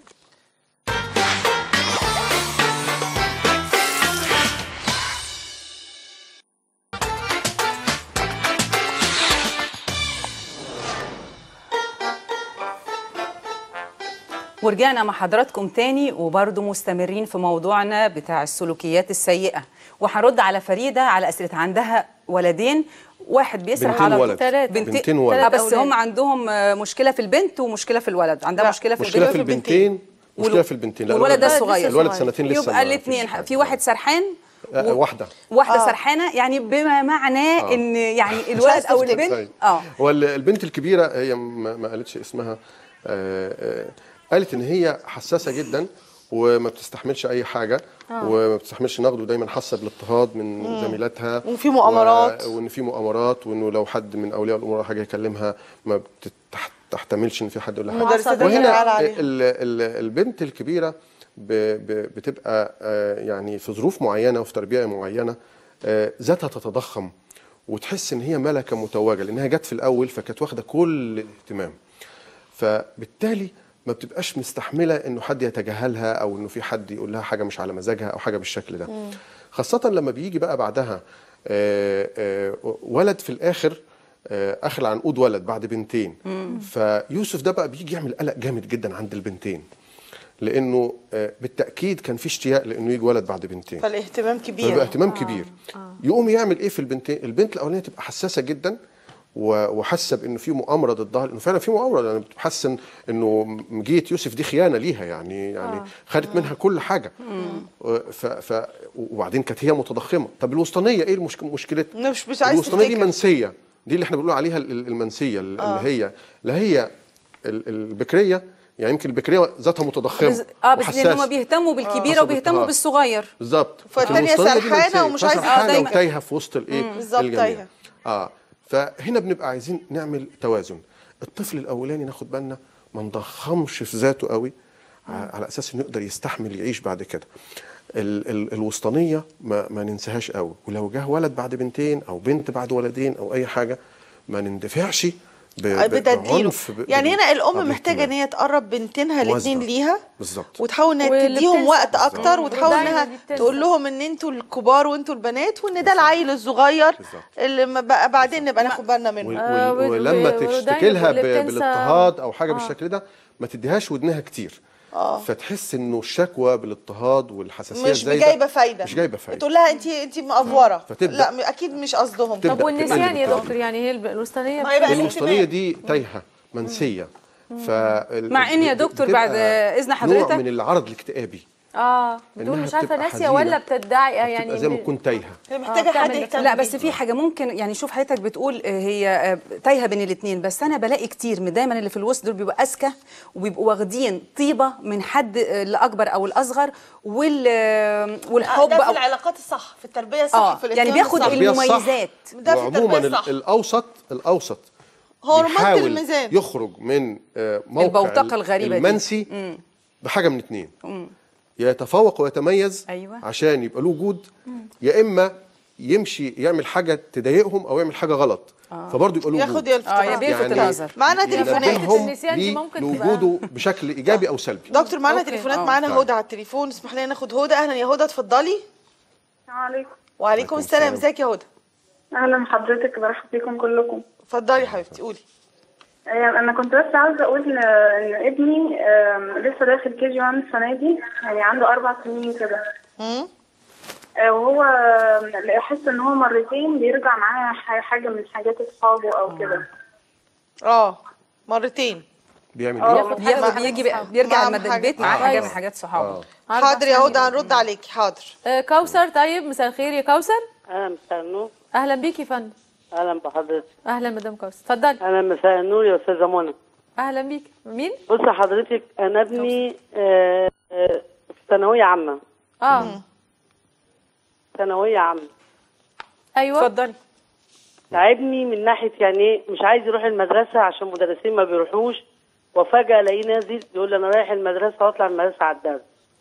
ورجعنا مع حضراتكم تاني وبرضه مستمرين في موضوعنا بتاع السلوكيات السيئة وهنرد على فريدة على أسئلة عندها ولدين واحد بيسرح بنتين على ولد. تلاتة. بنتين ولد. آه بس أولاد. هم عندهم آه، مشكلة في البنت ومشكلة في الولد عندها مشكلة في مشكله البنت في البنتين مشكله في البنتين لا والولد ده الولد- الصغير الولد سنتين لسه يبقى ما الاثنين فيش حاجة. في واحد سرحان آه، واحده واحدة سرحانة يعني بما معناه آه. ان يعني عايز الولد او تفتكر. البنت طيب. اه والبنت الكبيره هي ما ما قالتش اسمها آه، آه، قالت ان هي حساسه جدا وما بتستحملش اي حاجه وما بتستحملش نقد ودايما حاسه بالاضطهاد من زميلاتها وفي مؤامرات. و... وان في مؤامرات وانه لو حد من اولياء الامور أو حاجه يكلمها ما بتحتملش ان في حد يقول لها حاجه المدرسات وهنا بتزعل عليها. ال ال البنت الكبيره ب ب بتبقى آه، يعني في ظروف معينه وفي تربيه معينه آه، ذاتها تتضخم وتحس ان هي ملكه متوجه لانها جت في الاول فكانت واخده كل الاهتمام فبالتالي ما بتبقاش مستحمله انه حد يتجاهلها او انه في حد يقول لها حاجه مش على مزاجها او حاجه بالشكل ده خاصه لما بيجي بقى بعدها آه، آه، ولد في الاخر آه، اخر عنقود ولد بعد بنتين فيوسف ده بقى بيجي يعمل قلق جامد جدا عند البنتين لانه آه، بالتاكيد كان في اشتياق لانه يجي ولد بعد بنتين فالاهتمام كبير فبقى اهتمام كبير يقوم يعمل ايه في البنتين البنت الاولانيه تبقى حساسه جدا و- وحاسه بانه في مؤامره ضدها لانه فعلا في مؤامره لان بتحس إن- انه مجيه يوسف دي خيانه ليها يعني يعني خدت منها كل حاجه ف ف وبعدين كانت هي متضخمه طب الوسطانيه ايه المشك- مشكلتها مش مش عايز الوسطانيه دي تفتكر. منسيه دي اللي احنا بنقول عليها ال- المنسيه ال- اللي هي لا هي ال- البكريه يعني يمكن البكريه ذاتها متضخمه بز- اه بس لان هم وحساسة. بيهتموا بالكبيره حسب وبيهتموا اضطهاد. بالصغير بالظبط فالتانية لكن الوسطانية دي سرحانة منسية. ومش عايزة- سرحانة آه، دايما. وتايهه في وسط الايه بالظبط الجميع. تايهة. اه فهنا بنبقى عايزين نعمل توازن الطفل الاولاني ناخد بالنا ما نضخمش في ذاته قوي ع- على اساس انه يقدر يستحمل يعيش بعد كده ال ال الوسطانيه ما, ما ننساهاش قوي ولو جه ولد بعد بنتين او بنت بعد ولدين او اي حاجه ما نندفعش ب- ب- بتديله بعنف ب- يعني بال- هنا الام آه، محتاجه ان بالاهتمام. هي تقرب بنتينها الاثنين موازنة. ليها بالظبط وتحاول انها واللي تديهم بتنسى. وقت اكتر وتحاول ودايما انها دي بتنسى. تقول لهم ان انتوا الكبار وانتوا البنات وان ده العيل الصغير بالظبط. اللي ما بقى بعدين نبقى ناخد بالنا منه وال- آه، وال- وال- ولما وال- تشتكي لها واللي ب- بتنسى- بالاضطهاد او حاجه بالشكل ده ما تديهاش ودنها كتير فتحس انه الشكوى بالاضطهاد والحساسيه مش الزايدة جايبه فايده مش جايبه فايده تقول لها انت انت مافوره فتبدأ. لا م- اكيد مش قصدهم تبدأ طب والنسيان يا تقلب دكتور يعني هي الب- الوسطانيه ما يبقى الوسطانيه الاهتمام. دي تايهه منسيه ف مع إن يا دكتور بعد إذن حضرتك- نوع من العرض الاكتئابي اه بتقول إنها مش عارفه بتبقى ناسيه حزينة. ولا بتدعي يعني يعني زي ما تكون تايهه هي محتاجه بتعمل حد ده. يهتم لا بس بيها. في حاجه ممكن يعني شوف حضرتك بتقول آه، هي آه، تايهه بين الاثنين بس انا بلاقي كتير من دايما اللي في الوسط دول بيبقوا اذكى وبيبقوا واخدين طيبه من حد آه، الاكبر او الاصغر وال آه، والحب ده في او العلاقات الصح في التربيه الصح اه في يعني الاهتمام بياخد الصح. التربية الصح. المميزات ده في التربية وعموما الصح. ال- الاوسط الاوسط هرمونات بيحاول الميزان. يخرج من آه، موقع البوتقة ال- الغريبة دي. المنسي بحاجه من اتنين يا يتفوق ويتميز أيوة. عشان يبقى له وجود يا اما يمشي يعمل حاجه تضايقهم او يعمل حاجه غلط فبرضه يبقى له ياخد وجود يلفت اه يا نظر. بيلفت يعني النظر معانا تليفونات ينبههم النسيان دي ليه- ممكن لوجوده بشكل ايجابي او سلبي دكتور معانا أوكي. تليفونات آه. معانا طيب. هدى على التليفون اسمح لنا ناخد هدى اهلا يا هدى اتفضلي عليكم وعليكم السلام السلام. ازيك يا هدى اهلا بحضرتك برحب بيكم كلكم اتفضلي يا حبيبتي قولي آه، انا كنت بس عاوزه اقول آه، ان ابني آم، لسه داخل كي جي 1 السنه دي يعني عنده اربع سنين كده مم؟ آه، وهو آم، احس ان هو مرتين بيرجع معاه ح- حاجه من حاجات اصحابه او كده اه مرتين بيعمل آه. ايه بياخد بيجي بيرجع معاهم المد حاجة. البيت معاه آه. حاجه من حاجات صحابه حاضر يا هدى هنرد عليكي حاضر آه كوثر طيب مساء الخير يا كوثر اهلا مساء النور اهلا بيكي يا فندم اهلا بحضرتك اهلا مدام كوثر اتفضلي اهلا مساء النور يا استاذه منى اهلا بيكي مين بص حضرتك انا ابني آه، آه، في ثانويه عامه اه ثانويه عامه ايوه اتفضلي تعبني من ناحيه يعني إيه، مش عايز يروح المدرسه عشان المدرسين ما بيروحوش وفجاه الاقيه نازل يقول لي انا رايح المدرسه واطلع من المدرسه على الدرس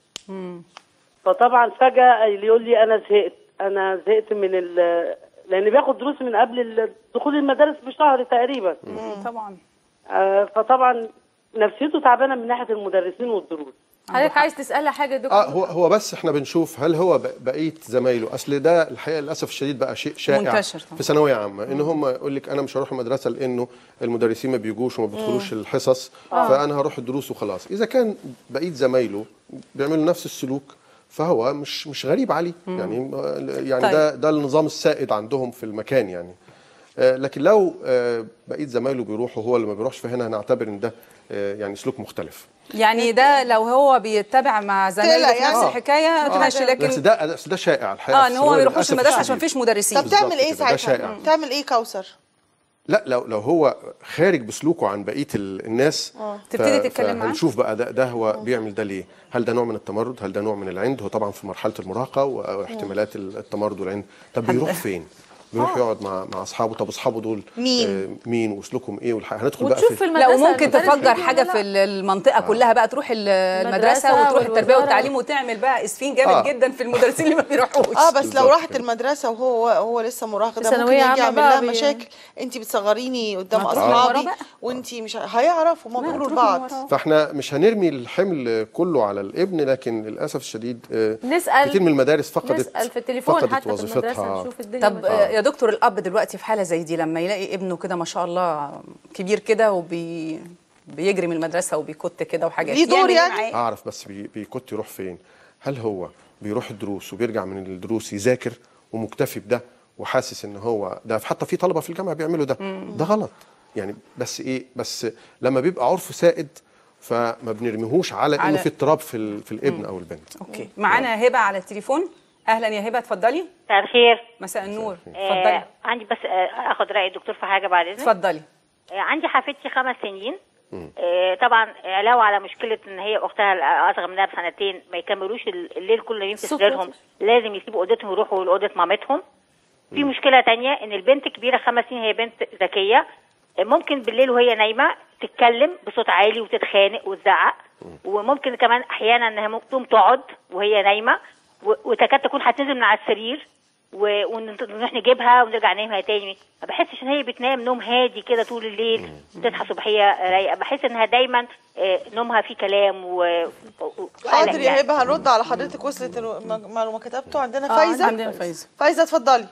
فطبعا فجاه يقول لي انا زهقت انا زهقت من ال لان بياخد دروس من قبل ال- دخول المدارس بشهر تقريبا طبعا آه، فطبعا نفسيته تعبانه من ناحيه المدرسين والدروس حضرتك عايز تسالها حاجه يا دكتور اه هو هو بس احنا بنشوف هل هو ب- بقيه زمايله اصل ده الحقيقه للاسف الشديد بقى شيء شائع منتشر طبعا. في ثانويه عامه ان هم يقول لك انا مش هروح المدرسه لانه المدرسين ما بيجوش وما بيدخلوش الحصص فانا هروح الدروس وخلاص اذا كان بقيه زمايله بيعملوا نفس السلوك فهو مش مش غريب عليه يعني يعني طيب. ده ده النظام السائد عندهم في المكان يعني آه، لكن لو آه، بقيه زمايله بيروحوا هو اللي ما بيروحش فهنا هنعتبر ان ده آه، يعني سلوك مختلف يعني ده لو هو بيتبع مع زمايله تقلق في نفس يعني. الحكايه ماشي لكن بس ده بس ده شائع الحقيقه اه في ان هو ما الثانوية بيروحوش للأسف المدرسه عشان الشديد. مفيش مدرسين طب تعمل بالظبط ايه كده، ده ساعتها شائع. تعمل ايه كوثر لا لو لو هو خارج بسلوكه عن بقيه ال- الناس ف- تبتدي تتكلم معاه؟ فهنشوف بقى ده ده هو بيعمل ده ليه هل ده نوع من التمرد هل ده نوع من العند هو طبعا في مرحله المراهقه واحتمالات ال- التمرد والعند طب بيروح فين بيروح يقعد مع مع اصحابه طب اصحابه دول مين؟ آه مين واسلوبهم ايه والح... هندخل بقى وتشوف في في لا المدرسه وممكن المدرس تفجر فيه حاجه ولا في لا. المنطقه كلها بقى تروح ال- المدرسه المدرسة وتروح التربيه والوزارة. والتعليم وتعمل بقى اسفين جامد آه. جدا في المدرسين اللي ما بيروحوش اه بس لو بالظبط راحت كده. المدرسه وهو هو لسه مراهق في ده ممكن ثانوية يجي عامة يعمل بقى لها بي- مشاكل انت بتصغريني قدام ما تروحي وراه اصحابي بقى. وانت مش هيعرفوا ما بيقولوا تروحي لبعض وراه. فاحنا مش هنرمي الحمل كله على الابن لكن للاسف الشديد آه، نسأل- كتير من المدارس فقدت نسال في التليفون فقدت حتى في المدرسه وظيفتها نشوف الدنيا طب ماشية. آه، يا دكتور الاب دلوقتي في حاله زي دي لما يلاقي ابنه كده ما شاء الله كبير كده وبي بيجري من المدرسه وبيكت كده وحاجات ليه دور يعمل إيه يعني؟ معاه؟ اعرف بس بي- بيكت يروح فين هل هو بيروح الدروس وبيرجع من الدروس يذاكر ومكتفي بده وحاسس ان هو ده حتى في طلبه في الجامعه بيعملوا ده ده غلط يعني بس ايه بس لما بيبقى عرف سائد فما بنرميهوش على انه على- في اضطراب في ال- في الابن او البنت اوكي معانا هبه على التليفون اهلا يا هبه اتفضلي مساء الخير مساء النور آه اتفضلي عندي بس آه اخد راي الدكتور في حاجه بعد اذنك اتفضلي آه عندي حفيدتي خمس سنين آه طبعا علاوه على مشكله ان هي اختها الاصغر منها بسنتين ما يكملوش ال- الليل كله نايمين في سكر. سريرهم لازم يسيبوا اوضتهم ويروحوا لاوضه مامتهم في مشكله تانية ان البنت كبيره خمس سنين هي بنت ذكيه آه ممكن بالليل وهي نايمه تتكلم بصوت عالي وتتخانق وتزعق وممكن كمان احيانا انها ممكن تقوم تقعد وهي نايمه و- وتكاد تكون هتنزل من على السرير و- ونروح نجيبها ونرجع ننامها تاني ما بحسش ان هي بتنام نوم هادي كده طول الليل تصحى صبحيه رايقه بحس انها دايما آه، نومها فيه كلام و... و- و- حاضر وقلق يا يعني. هبه هنرد على حضرتك وصلت الو- الم- معلومه كتبته عندنا آه، فايزه عندنا فايزه فايزه اتفضلي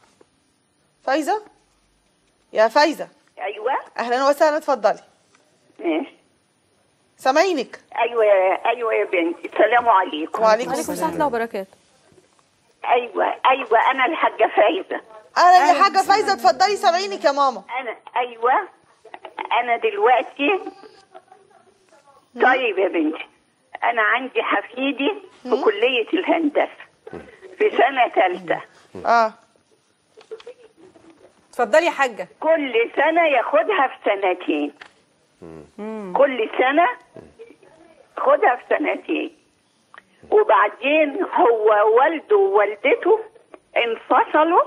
فايزه يا فايزه ايوه اهلا وسهلا اتفضلي ماشي سامعينك ايوه ايوه يا بنتي السلام عليكم وعليكم عليكم السلام السلام وبركاته ايوه ايوه انا الحاجه فايزه اهلا يا حاجه فايزه اتفضلي سامعينك يا ماما انا ايوه انا دلوقتي طيب يا بنتي انا عندي حفيدي في كليه الهندسه في سنه ثالثه اه اتفضلي يا حاجه كل سنه ياخدها في سنتين كل سنه خدها في سنتين وبعدين هو والده ووالدته انفصلوا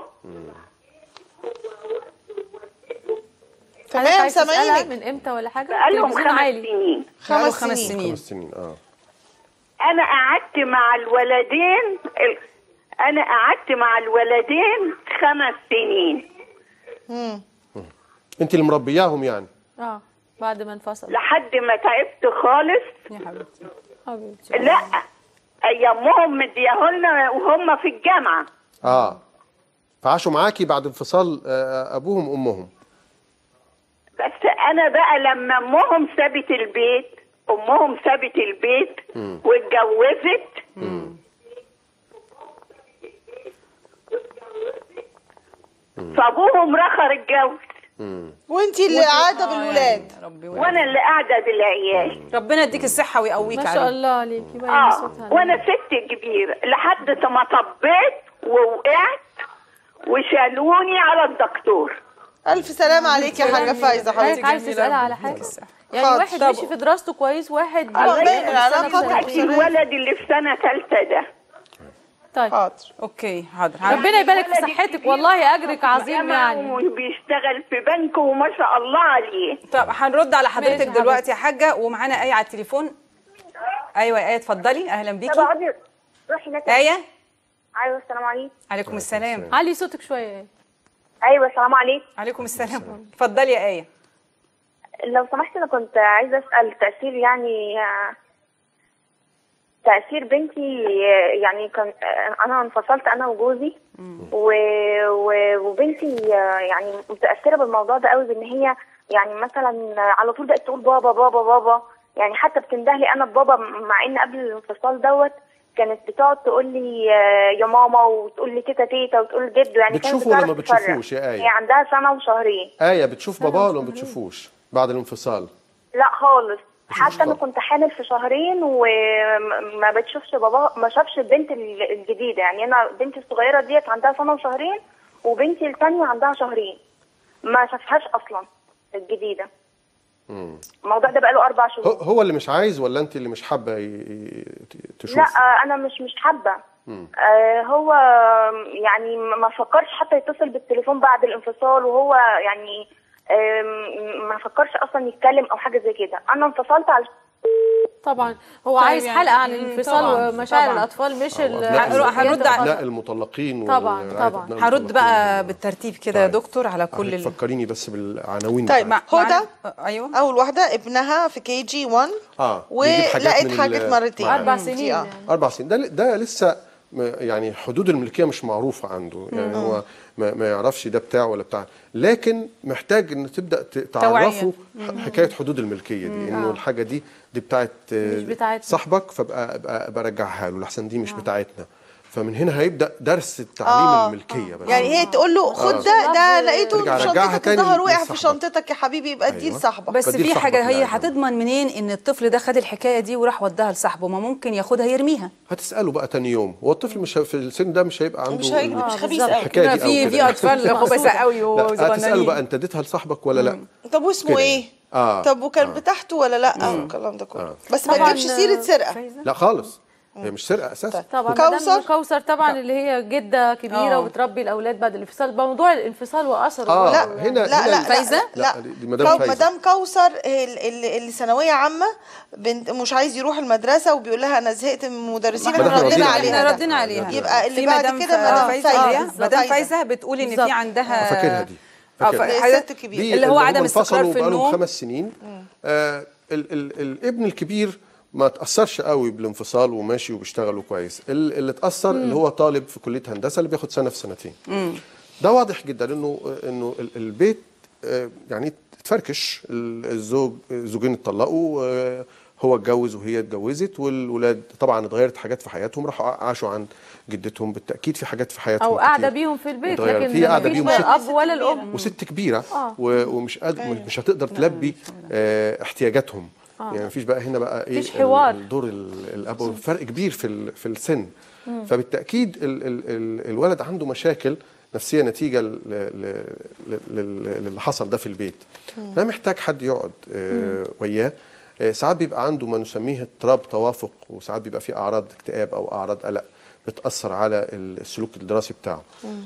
تمام حضرتك عايز تسألها سامعينك من امتى ولا حاجه بقالهم تلفزيون خمس عالي سنين بقاله خمس خمس سنين. سنين خمس سنين اه انا قعدت مع الولدين ال- انا قعدت مع الولدين خمس سنين مم. انت اللي مربياهم يعني اه بعد ما انفصل لحد ما تعبت خالص يا حبيبتي حبيبتي لا ايامهم مديهولنا وهم في الجامعه اه فعاشوا معاكي بعد انفصال آه، ابوهم وامهم بس انا بقى لما امهم سابت البيت امهم سابت البيت واتجوزت فابوهم رخر اتجوز وانتي اللي قاعده بالولاد يا ربي وانا اللي قاعده بالعيال ربنا يديك الصحه ويقويك ما شاء عليه الله عليكي باين اه صوتها وانا ست كبيره لحد ما طبيت ووقعت وشالوني على الدكتور الف سلام عليك يا حاجه فايزه حضرتك حبيبتي عايز جميلة، تسألها ربنا على يديك حاجة الصحة. يعني حاضر. واحد طب- ماشي في دراسته كويس واحد الله بيلاقي يبارك نفسه العلاقة نفسه بتاعت دلوقتي الولد اللي في سنه ثالثه ده طيب حاضر اوكي حاضر ربنا يبارك في صحتك والله اجرك عظيم يعني وبيشتغل في بنك وما شاء الله عليه طب هنرد على ماشي حضرتك يا دلوقتي يا حاجه ومعانا ايه على التليفون ايوه يا ايه اتفضلي اهلا طب بيكي اقعدي روحي هناك ايه ايوه السلام عليكم عليكم السلام علي صوتك شويه ايوه السلام عليكم عليكم السلام اتفضلي يا ايه لو سمحت انا كنت عايزه اسال تاثير يعني آه، تاثير بنتي آه، يعني كان آه، انا انفصلت انا وجوزي و... و... وبنتي آه، يعني متاثره بالموضوع ده قوي بان هي يعني مثلا على طول بقت تقول بابا بابا بابا يعني حتى بتندهلي انا ببابا مع ان قبل الانفصال دوت كانت بتقعد تقول لي آه، يا ماما وتقول لي تيتا تيتا وتقول لي جدو يعني كانت بتشوفه ولا بتعرف ما تفرق. بتشوفوش يا آية؟ هي عندها سنه وشهرين آية بتشوف باباها ولا ما بتشوفوش بعد الانفصال لا خالص حتى انا كنت حامل في شهرين وما بتشوفش بابا ما شافش البنت ال- الجديده يعني انا بنتي الصغيره ديت عندها سنه وشهرين وبنتي الثانيه عندها شهرين ما شافهاش اصلا الجديده مم. الموضوع ده بقاله اربع هو- شهور هو اللي مش عايز ولا انت اللي مش حابه ي- ي- تشوف لا آه، انا مش مش حابه مم. آه، هو يعني ما فكرش حتى يتصل بالتليفون بعد الانفصال وهو يعني آم، ما فكرش اصلا يتكلم او حاجه زي كده انا انفصلت على طبعا هو طيب عايز يعني- حلقه عن مم، الانفصال طبعاً، ومشاعر طبعاً. الاطفال مش ال لا هرد الخاصة. لا المطلقين طبعاً، ورعاية طبعاً. أبناء هرد المطلقين. بقى بالترتيب كده يا دكتور على كل ال... فكريني بس بالعناوين طيب بتاعتك. هدى ايوه اول واحده ابنها في كي جي 1 اه بيجيب حاجات ولقيت من حاجات ال- مرتين آه. اربع سنين آه. يعني. اربع سنين ده ده لسه م- يعني حدود الملكيه مش معروفه عنده يعني هو ما, ما يعرفش ده بتاعه ولا بتاع لكن محتاج ان تبدا ت- تعرفه ح- حكايه حدود الملكيه دي انه الحاجه دي دي بتاعت آه، مش بتاعتنا. صاحبك فابقى ابقى ابقى ارجعها له لحسن دي مش بتاعتنا فمن هنا هيبدا درس تعليم آه. الملكيه بس يعني هي تقول له خد ده ده لقيته ترجع في رجعها شنطتك تاني الظهر وقع في لصاحبك. شنطتك يا حبيبي يبقى اديه أيوة. لصاحبك بس بديل في صاحبك حاجه هي يعني. هتضمن منين ان الطفل ده خد الحكايه دي وراح وداها لصاحبه ما ممكن ياخدها يرميها هتساله بقى تاني يوم هو الطفل مش ه- في السن ده مش هيبقى عنده مش هي- مش ال- خبيث قوي الحكايه دي في أو في كده. اطفال خبثه قوي لا هتساله وصغننين بقى انت اديتها لصاحبك ولا لا طب واسمه كده. ايه آه. طب وكان آه. بتاعته ولا لا والكلام ده كله آه. بس ما طبعاً، تجيبش سيره سرقه لا خالص هي مش سرقه اساسا طبعا كوثر؟ كوثر كوثر طبعا اللي هي جده كبيره آه. وبتربي الاولاد بعد الانفصال موضوع الانفصال واثره اه لا، هنا لا هنا لا فايزة؟ لا, لا، دي مدام كو- فايزة. مدام كوثر هي ال- ال- اللي ثانويه عامه بنت مش عايز يروح المدرسه وبيقول لها انا زهقت من المدرسين ما ده احنا احنا ردينا ردينا عليها احنا ده. ردينا عليها يبقى اللي في بعد مدام كده ف- مدام فايزه فايزة. اللي هي بالظبط. مدام فايزة. فايزه بتقول ان بالظبط. في عندها فاكرها دي اه فاكرها. ف- دي ست كبيرة. دي اللي هو هم عدم استقرار انفصلوا في بقالهم النوم خمس سنين آه ال ال الابن الكبير ما تاثرش قوي بالانفصال وماشي وبيشتغل كويس ال- اللي اتاثر اللي هو طالب في كليه هندسه اللي بياخد سنه في سنتين ده واضح جدا انه انه ال- البيت آه، يعني تفركش ال- الزوج الزوجين اتطلقوا آه، هو اتجوز وهي اتجوزت والولاد طبعا اتغيرت حاجات في حياتهم راحوا عاشوا عند جدتهم بالتاكيد في حاجات في حياتهم او قاعده كتير. بيهم في البيت اتغيرت. لكن في قاعده مفيش بيهم لا ست الاب ولا الام وست كبيره آه. و- ومش قادر مش هتقدر تلبي آه، احتياجاتهم يعني مفيش بقى هنا بقى ايه مفيش حوار. ال- الدور ال- الاب فرق كبير في ال- في السن فبالتاكيد ال ال ال الولد عنده مشاكل نفسيه نتيجه ل- ل- ل- ل- للي حصل ده في البيت ده محتاج حد يقعد آه، وياه آه، ساعات بيبقى عنده ما نسميه اضطراب توافق وساعات بيبقى فيه اعراض اكتئاب او اعراض قلق بتاثر على السلوك الدراسي بتاعه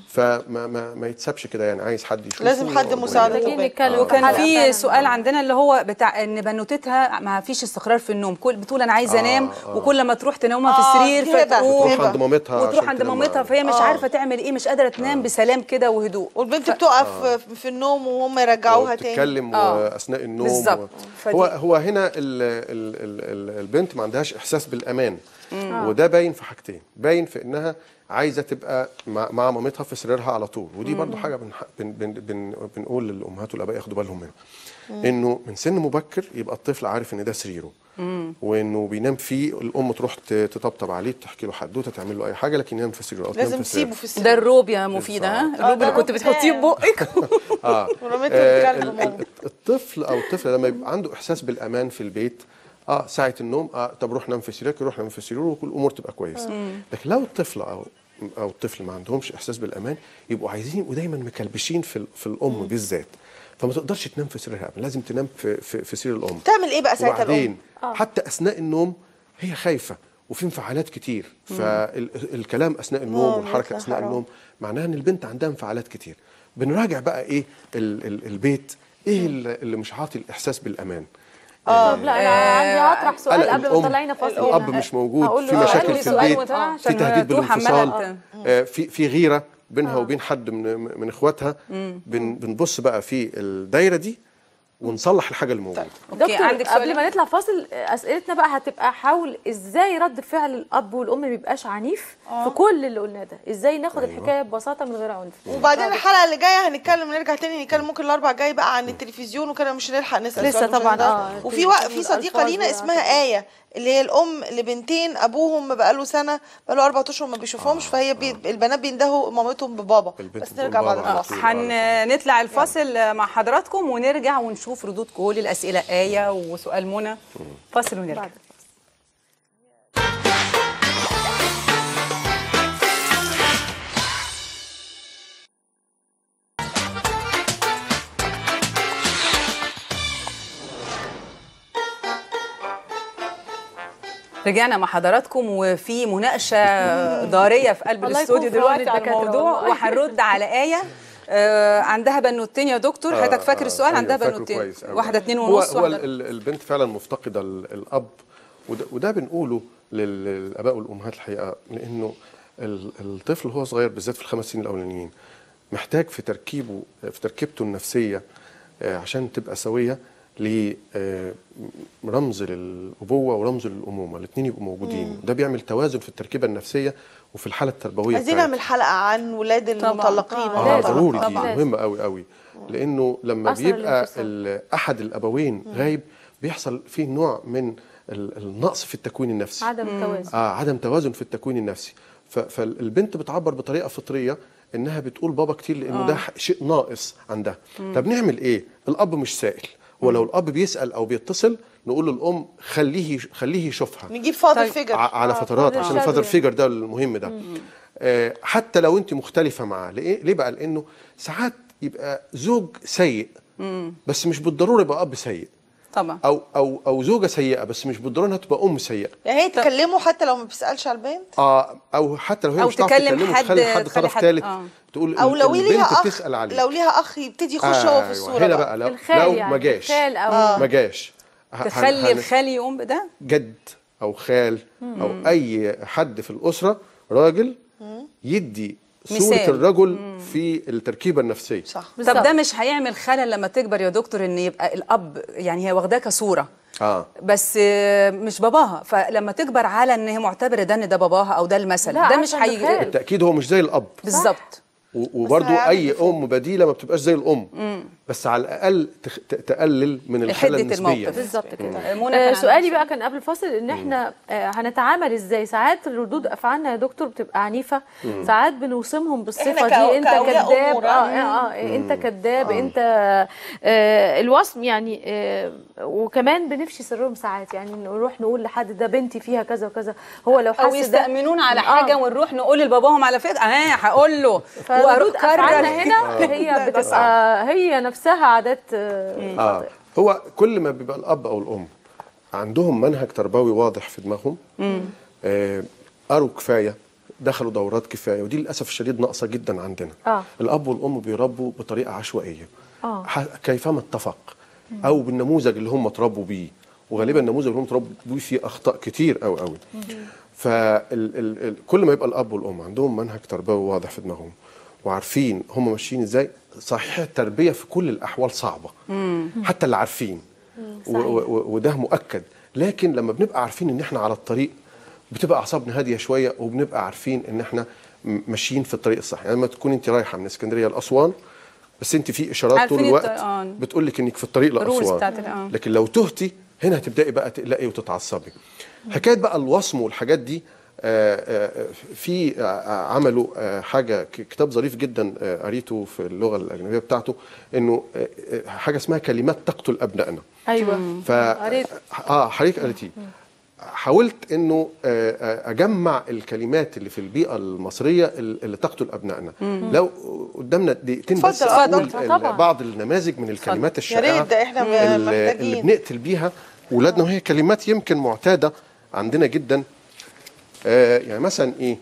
فما ما, ما يتسابش كده يعني عايز حد يشوفه لازم حد ويقعد مساعدة وياه. محتاجين نتكلم وكان حلقة في فعلاً. سؤال عندنا اللي هو بتاع ان بنوتتها ما فيش استقرار في النوم كل بتقول انا عايزه آه، انام آه. وكل ما تروح تنومها في آه، السرير دي هبة. فتقوم تروح عند مامتها وتروح عشان عند تنام مامتها معاها. فهي مش آه. عارفه تعمل ايه مش قادره تنام بسلام كده وهدوء والبنت بتقف في النوم وهم يرجعوها تاني وبتتكلم آه. اثناء النوم بالظبط. و... فدي- هو هو هنا ال ال ال ال البنت ما عندهاش احساس بالامان وده باين في حاجتين باين في انها عايزه تبقى مع, مع مامتها في سريرها على طول ودي برضو حاجه بن بن بن بن بنقول للامهات والاباء ياخدوا بالهم منها انه من سن مبكر يبقى الطفل عارف ان ده سريره وانه بينام فيه الام تروح ت- تطبطب عليه تحكي له حدوته تعمل له اي حاجه لكن ينام في سريره أو تنام لازم في سريرها. تسيبه في السرير ده الروب يا مفيده ها بالظبط. الروب ده اللي كنت الروب بتحطيه بتاعي. ببقك اه ورميته آه، الكلب ال- ماما. ال- الطفل او الطفله لما يبقى عنده احساس بالامان في البيت اه ساعه النوم اه طب روح نام في سريرك يروح نام في سريره وكل الامور تبقى كويسه لكن لو الطفل او او الطفل ما عندهمش احساس بالامان يبقوا عايزين يبقوا دايما مكلبشين في ال- في الام بالذات فما تقدرش تنام في سريرها أبداً، لازم تنام في في, في سرير الام تعمل ايه بقى ساعتها الام وبعدين حتى اثناء النوم هي خايفه وفي انفعالات كتير فالكلام اثناء النوم آه، والحركه بيطلع اثناء حرام. النوم معناها ان البنت عندها انفعالات كتير بنراجع بقى ايه ال ال البيت ايه اللي اللي مش عاطي الاحساس بالامان طب لا انا عندي هطرح سؤال قلق قبل ما الأم، تطلعينا فاصل الاب هنا. مش موجود هقول في له مشاكل قولي في سؤال البيت وتعالى في عشان تهديد توح عمالة بالانفصال آه، في في غيره بينها وبين حد من من اخواتها بن بنبص بقى في الدايره دي ونصلح الحاجه اللي موجوده دكتور عندك سؤال؟ قبل ما نطلع فاصل اسئلتنا بقى هتبقى حول ازاي رد فعل الاب والام ما بيبقاش عنيف في كل اللي قلناه ده ازاي ناخد الحكايه ببساطه من غير عنف وبعدين الحلقه اللي جايه هنتكلم نرجع تاني نتكلم ممكن الاربع جاي بقى عن التلفزيون وكده مش هنلحق نسال لسه سؤال مش طبعاً، هنقدر. آه، وفي وقت في التلفزيون صديقه والألفاظ لينا والأعراض. اسمها ايه اللي هي الام لبنتين ابوهم بقاله سنه بقاله اربع اشهر ما بيشوفهمش فهي بي البنات بيندهوا مامتهم ببابا البنت بس بتقول نرجع بعد بابا على الفاصل طول. هنطلع الفاصل مع حضراتكم ونرجع ونشوف ردود كل الاسئله ايه وسؤال منى فاصل ونرجع بعد. رجعنا مع حضراتكم وفي مناقشه ضاريه في قلب الله الاستوديو يكون في عون دلوقتي على الدكاترة الموضوع والله. وهنرد على ايه آه عندها بنوتين يا دكتور آه، حضرتك فاكر آه، السؤال أيوة، عندها فاكره بنوتين كويس أوي. واحده اتنين هو ونص هو واحده ال- البنت فعلا مفتقده ال- الاب وده, وده بنقوله لل- للاباء والامهات الحقيقه لانه ل- الطفل وهو صغير بالذات في الخمس سنين الاولانيين محتاج في تركيبه في تركيبته النفسيه آه، عشان تبقى سويه لرمز للابوه ورمز للامومه الاثنين يبقوا موجودين ده بيعمل توازن في التركيبه النفسيه وفي الحاله التربويه عايزين بتاعتها. نعمل حلقه عن ولاد المطلقين آه، اه لازم. ضروري دي طبعاً. مهمه قوي قوي لانه لما أثر بيبقى الانفصال. ال- احد الابوين غايب بيحصل فيه نوع من ال- النقص في التكوين النفسي عدم التوازن آه عدم توازن في التكوين النفسي ف- فالبنت بتعبر بطريقه فطريه انها بتقول بابا كتير لانه ده ح- شيء ناقص عندها طب نعمل ايه الاب مش سائل ولو الاب بيسال او بيتصل نقول للام خليه خليه يشوفها نجيب فاضل طيب. فيجر ع- على فترات فاضل عشان شادو الفاذر يعني. فيجر ده المهم ده آه حتى لو انت مختلفه معاه ليه ليه بقى لانه ساعات يبقى زوج سيء بس مش بالضروره يبقى اب سيء طبعا او او او زوجه سيئه بس مش بالضروره انها تبقى ام سيئه يعني هي تكلمه حتى لو ما بيسالش على البنت اه او حتى لو هي أو مش تعرف تكلم تكلمه حد- تخلي حد تخلي طرف حد- ثالث آه. تقول او لو البنت ليها اخ بتسال عليه لو ليها اخ يبتدي يخش هو في الصوره هنا بقى. بقى لو الخال لو يعني ما جاش الخال او ما جاش ه- تخلي هن- هن- الخال يقوم بده جد او خال او اي حد في الاسره راجل يدي صوره مثال. الرجل في التركيبه النفسيه صح طب ده مش هيعمل خلل لما تكبر يا دكتور ان يبقى الاب يعني هي واخداه كصوره اه بس آه، مش باباها فلما تكبر على ان هي معتبره ده ان ده باباها او ده المثل لا، ده مش عارفة إنه هي خال. بالتاكيد هو مش زي الاب بالظبط و- وبرضو هيعمل اي ديفو. ام بديله ما بتبقاش زي الام بس على الاقل تخ... ت- تقلل من الحاله حدة النسبيه الموقف. بالظبط كده منى آه كان سؤالي عندك بقى كان قبل الفاصل ان احنا آه هنتعامل ازاي ساعات ردود افعالنا يا دكتور بتبقى عنيفه ساعات بنوصمهم بالصفه إحنا دي كأو- انت كأولياء كذاب أمور، اه, آه. آه, آه انت كذاب انت آه الوصم يعني آه وكمان بنفشي سرهم ساعات يعني نروح نقول لحد ده بنتي فيها كذا وكذا هو لو او حس ده يستأمنون على آه. حاجه ونروح نقول لباباهم على فكره اه هقول له فردود وأكرر. افعالنا هنا هي بتبقى هي نفسها عادات آه اه هو كل ما بيبقى الاب او الام عندهم منهج تربوي واضح في دماغهم آه قروا كفايه دخلوا دورات كفايه ودي للاسف الشديد ناقصه جدا عندنا آه. الاب والام بيربوا بطريقه عشوائيه آه. ح- كيفما اتفق او بالنموذج اللي هم اتربوا بيه وغالبا النموذج اللي هم اتربوا بيه فيه اخطاء كتير قوي قوي فكل ما يبقى الاب والام عندهم منهج تربوي واضح في دماغهم وعارفين هم ماشيين ازاي صحيح التربيه في كل الاحوال صعبه حتى اللي عارفين و- و- وده مؤكد لكن لما بنبقى عارفين ان احنا على الطريق بتبقى اعصابنا هاديه شويه وبنبقى عارفين ان احنا م- ماشيين في الطريق الصح يعني لما تكون انت رايحه من اسكندريه لاسوان بس انت في اشارات طول عارفين الوقت الطريقان. بتقول لك انك في الطريق الرولز بتاعت لاسوان ال- آه. لكن لو تهتي هنا هتبداي بقى تقلقي وتتعصبي حكايه بقى الوصم والحاجات دي آه، آه، في آه، عملوا آه، حاجه ك- كتاب ظريف جدا آه، قريته في اللغه الاجنبيه بتاعته انه آه، آه، حاجه اسمها كلمات تقتل ابنائنا ايوه ف قريت. اه حضرتك قريتيه حاولت انه آه، آه، اجمع الكلمات اللي في البيئه المصريه اللي تقتل ابنائنا لو قدامنا دقيقتين بس اتفضل، اقول اتفضل. ال- طبعا. بعض النماذج من الكلمات يا الشائعه ريت ده احنا اللي, اللي محتاجين بنقتل بيها ولادنا وهي كلمات يمكن معتاده عندنا جدا آه يعني مثلا ايه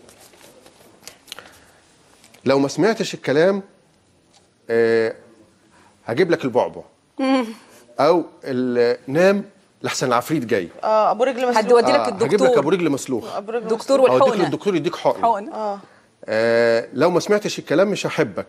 لو ما سمعتش الكلام آه هجيب لك البعبع او ال- نام لحسن العفريت جاي اه ابو رجل مسلوق هتودي لك آه، هجيب لك الدكتور ابو رجل مسلوخ ابو رجل دكتور مسلوق. او اديك والحقنه للدكتور يديك حقن حقنه اه آه لو ما سمعتش الكلام مش هحبك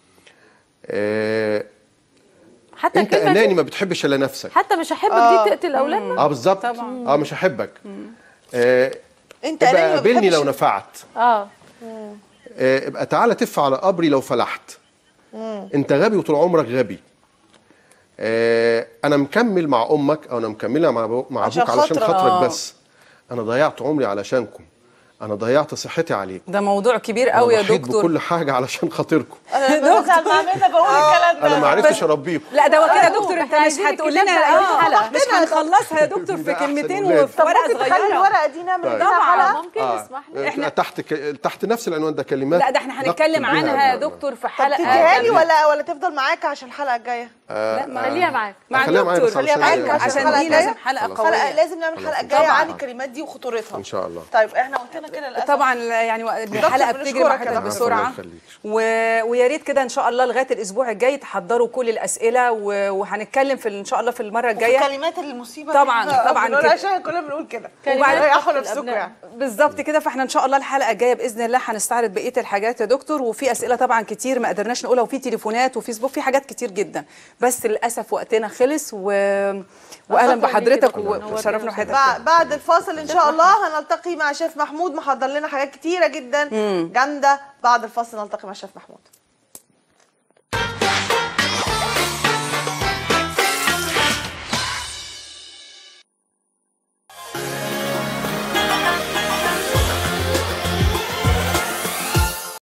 آه حتى انت الكلمه اناني دي ما بتحبش الا نفسك حتى مش هحبك آه. دي تقتل اولادنا اه بالظبط طبعاً. اه مش هحبك آه انت ابقى اناني ما قابلني بتحبش لو نفعت اه آه، ابقى تعالى تف على قبري لو فلحت انت غبي وطول عمرك غبي آه، انا مكمل مع امك او انا مكمله مع أبو- مع عشان ابوك علشان خاطرك. خاطرك آه. بس انا ضيعت عمري علشانكم انا ضيعت صحتي عليك ده موضوع كبير انا قوي يا ضحيت دكتور بكل حاجه علشان خاطركم انا بزعل مع منى بقول الكلام ده انا ما عرفتش اربيكم لا ده هو كده يا أرجوك، دكتور انت إحنا مش عايزين هتقول الكتاب لنا ده اه حلقة. مش هنخلصها يا دكتور في ده أحسن كلمتين ولاد. وفي طب ورقه ممكن تخلي صغيره الورقه دي نعمل طيب. منها حلقه طبعا ممكن اه اسمح لي احنا تحت ك... تحت نفس العنوان ده كلمات لا ده احنا هنتكلم ضبط بيها عنها يا ال- دكتور في طب حلقه تديها لي قبل- ولا ولا تفضل معاك عشان الحلقه الجايه لا ما خليها معاك مع خليها معايا الدكتور بس علشان- خليها معاك عشان عشان الحلقة دي لازم الجاية. حلقه خلاص. حلقه قويه لازم نعمل الحلقه الجايه طبعاً. عن الكلمات دي وخطورتها ان شاء الله طيب احنا قلنا كده للاسف طبعا يعني الحلقه دكتور، بتجري مع بنشكرك يا حضرتك دكتور. بسرعه الله يخليك. و... ويا ريت كده ان شاء الله لغايه الاسبوع الجاي تحضروا كل الاسئله و... وهنتكلم في ان شاء الله في المره الجايه كلمات المصيبه طبعا- دي إحنا طبعا بنقول كده. عشان كلنا بنقول كده كلمات وبعدين ريحوا تقتل نفسكم الأبناء. يعني بالظبط كده فاحنا ان شاء الله الحلقه الجايه باذن الله هنستعرض بقيه الحاجات يا دكتور وفي اسئله طبعا كتير ما قدرناش نقولها وفي تليفونات وفيسبوك في حاجات كتير جدا بس للاسف وقتنا خلص و... واهلا شكراً ليكي بحضرتك دكتور. وشرفنا بحضرتك بعد بعد الفاصل ان شاء الله هنلتقي مع شيف محمود محضر لنا حاجات كتيره جدا جامده بعد الفاصل نلتقي مع شيف محمود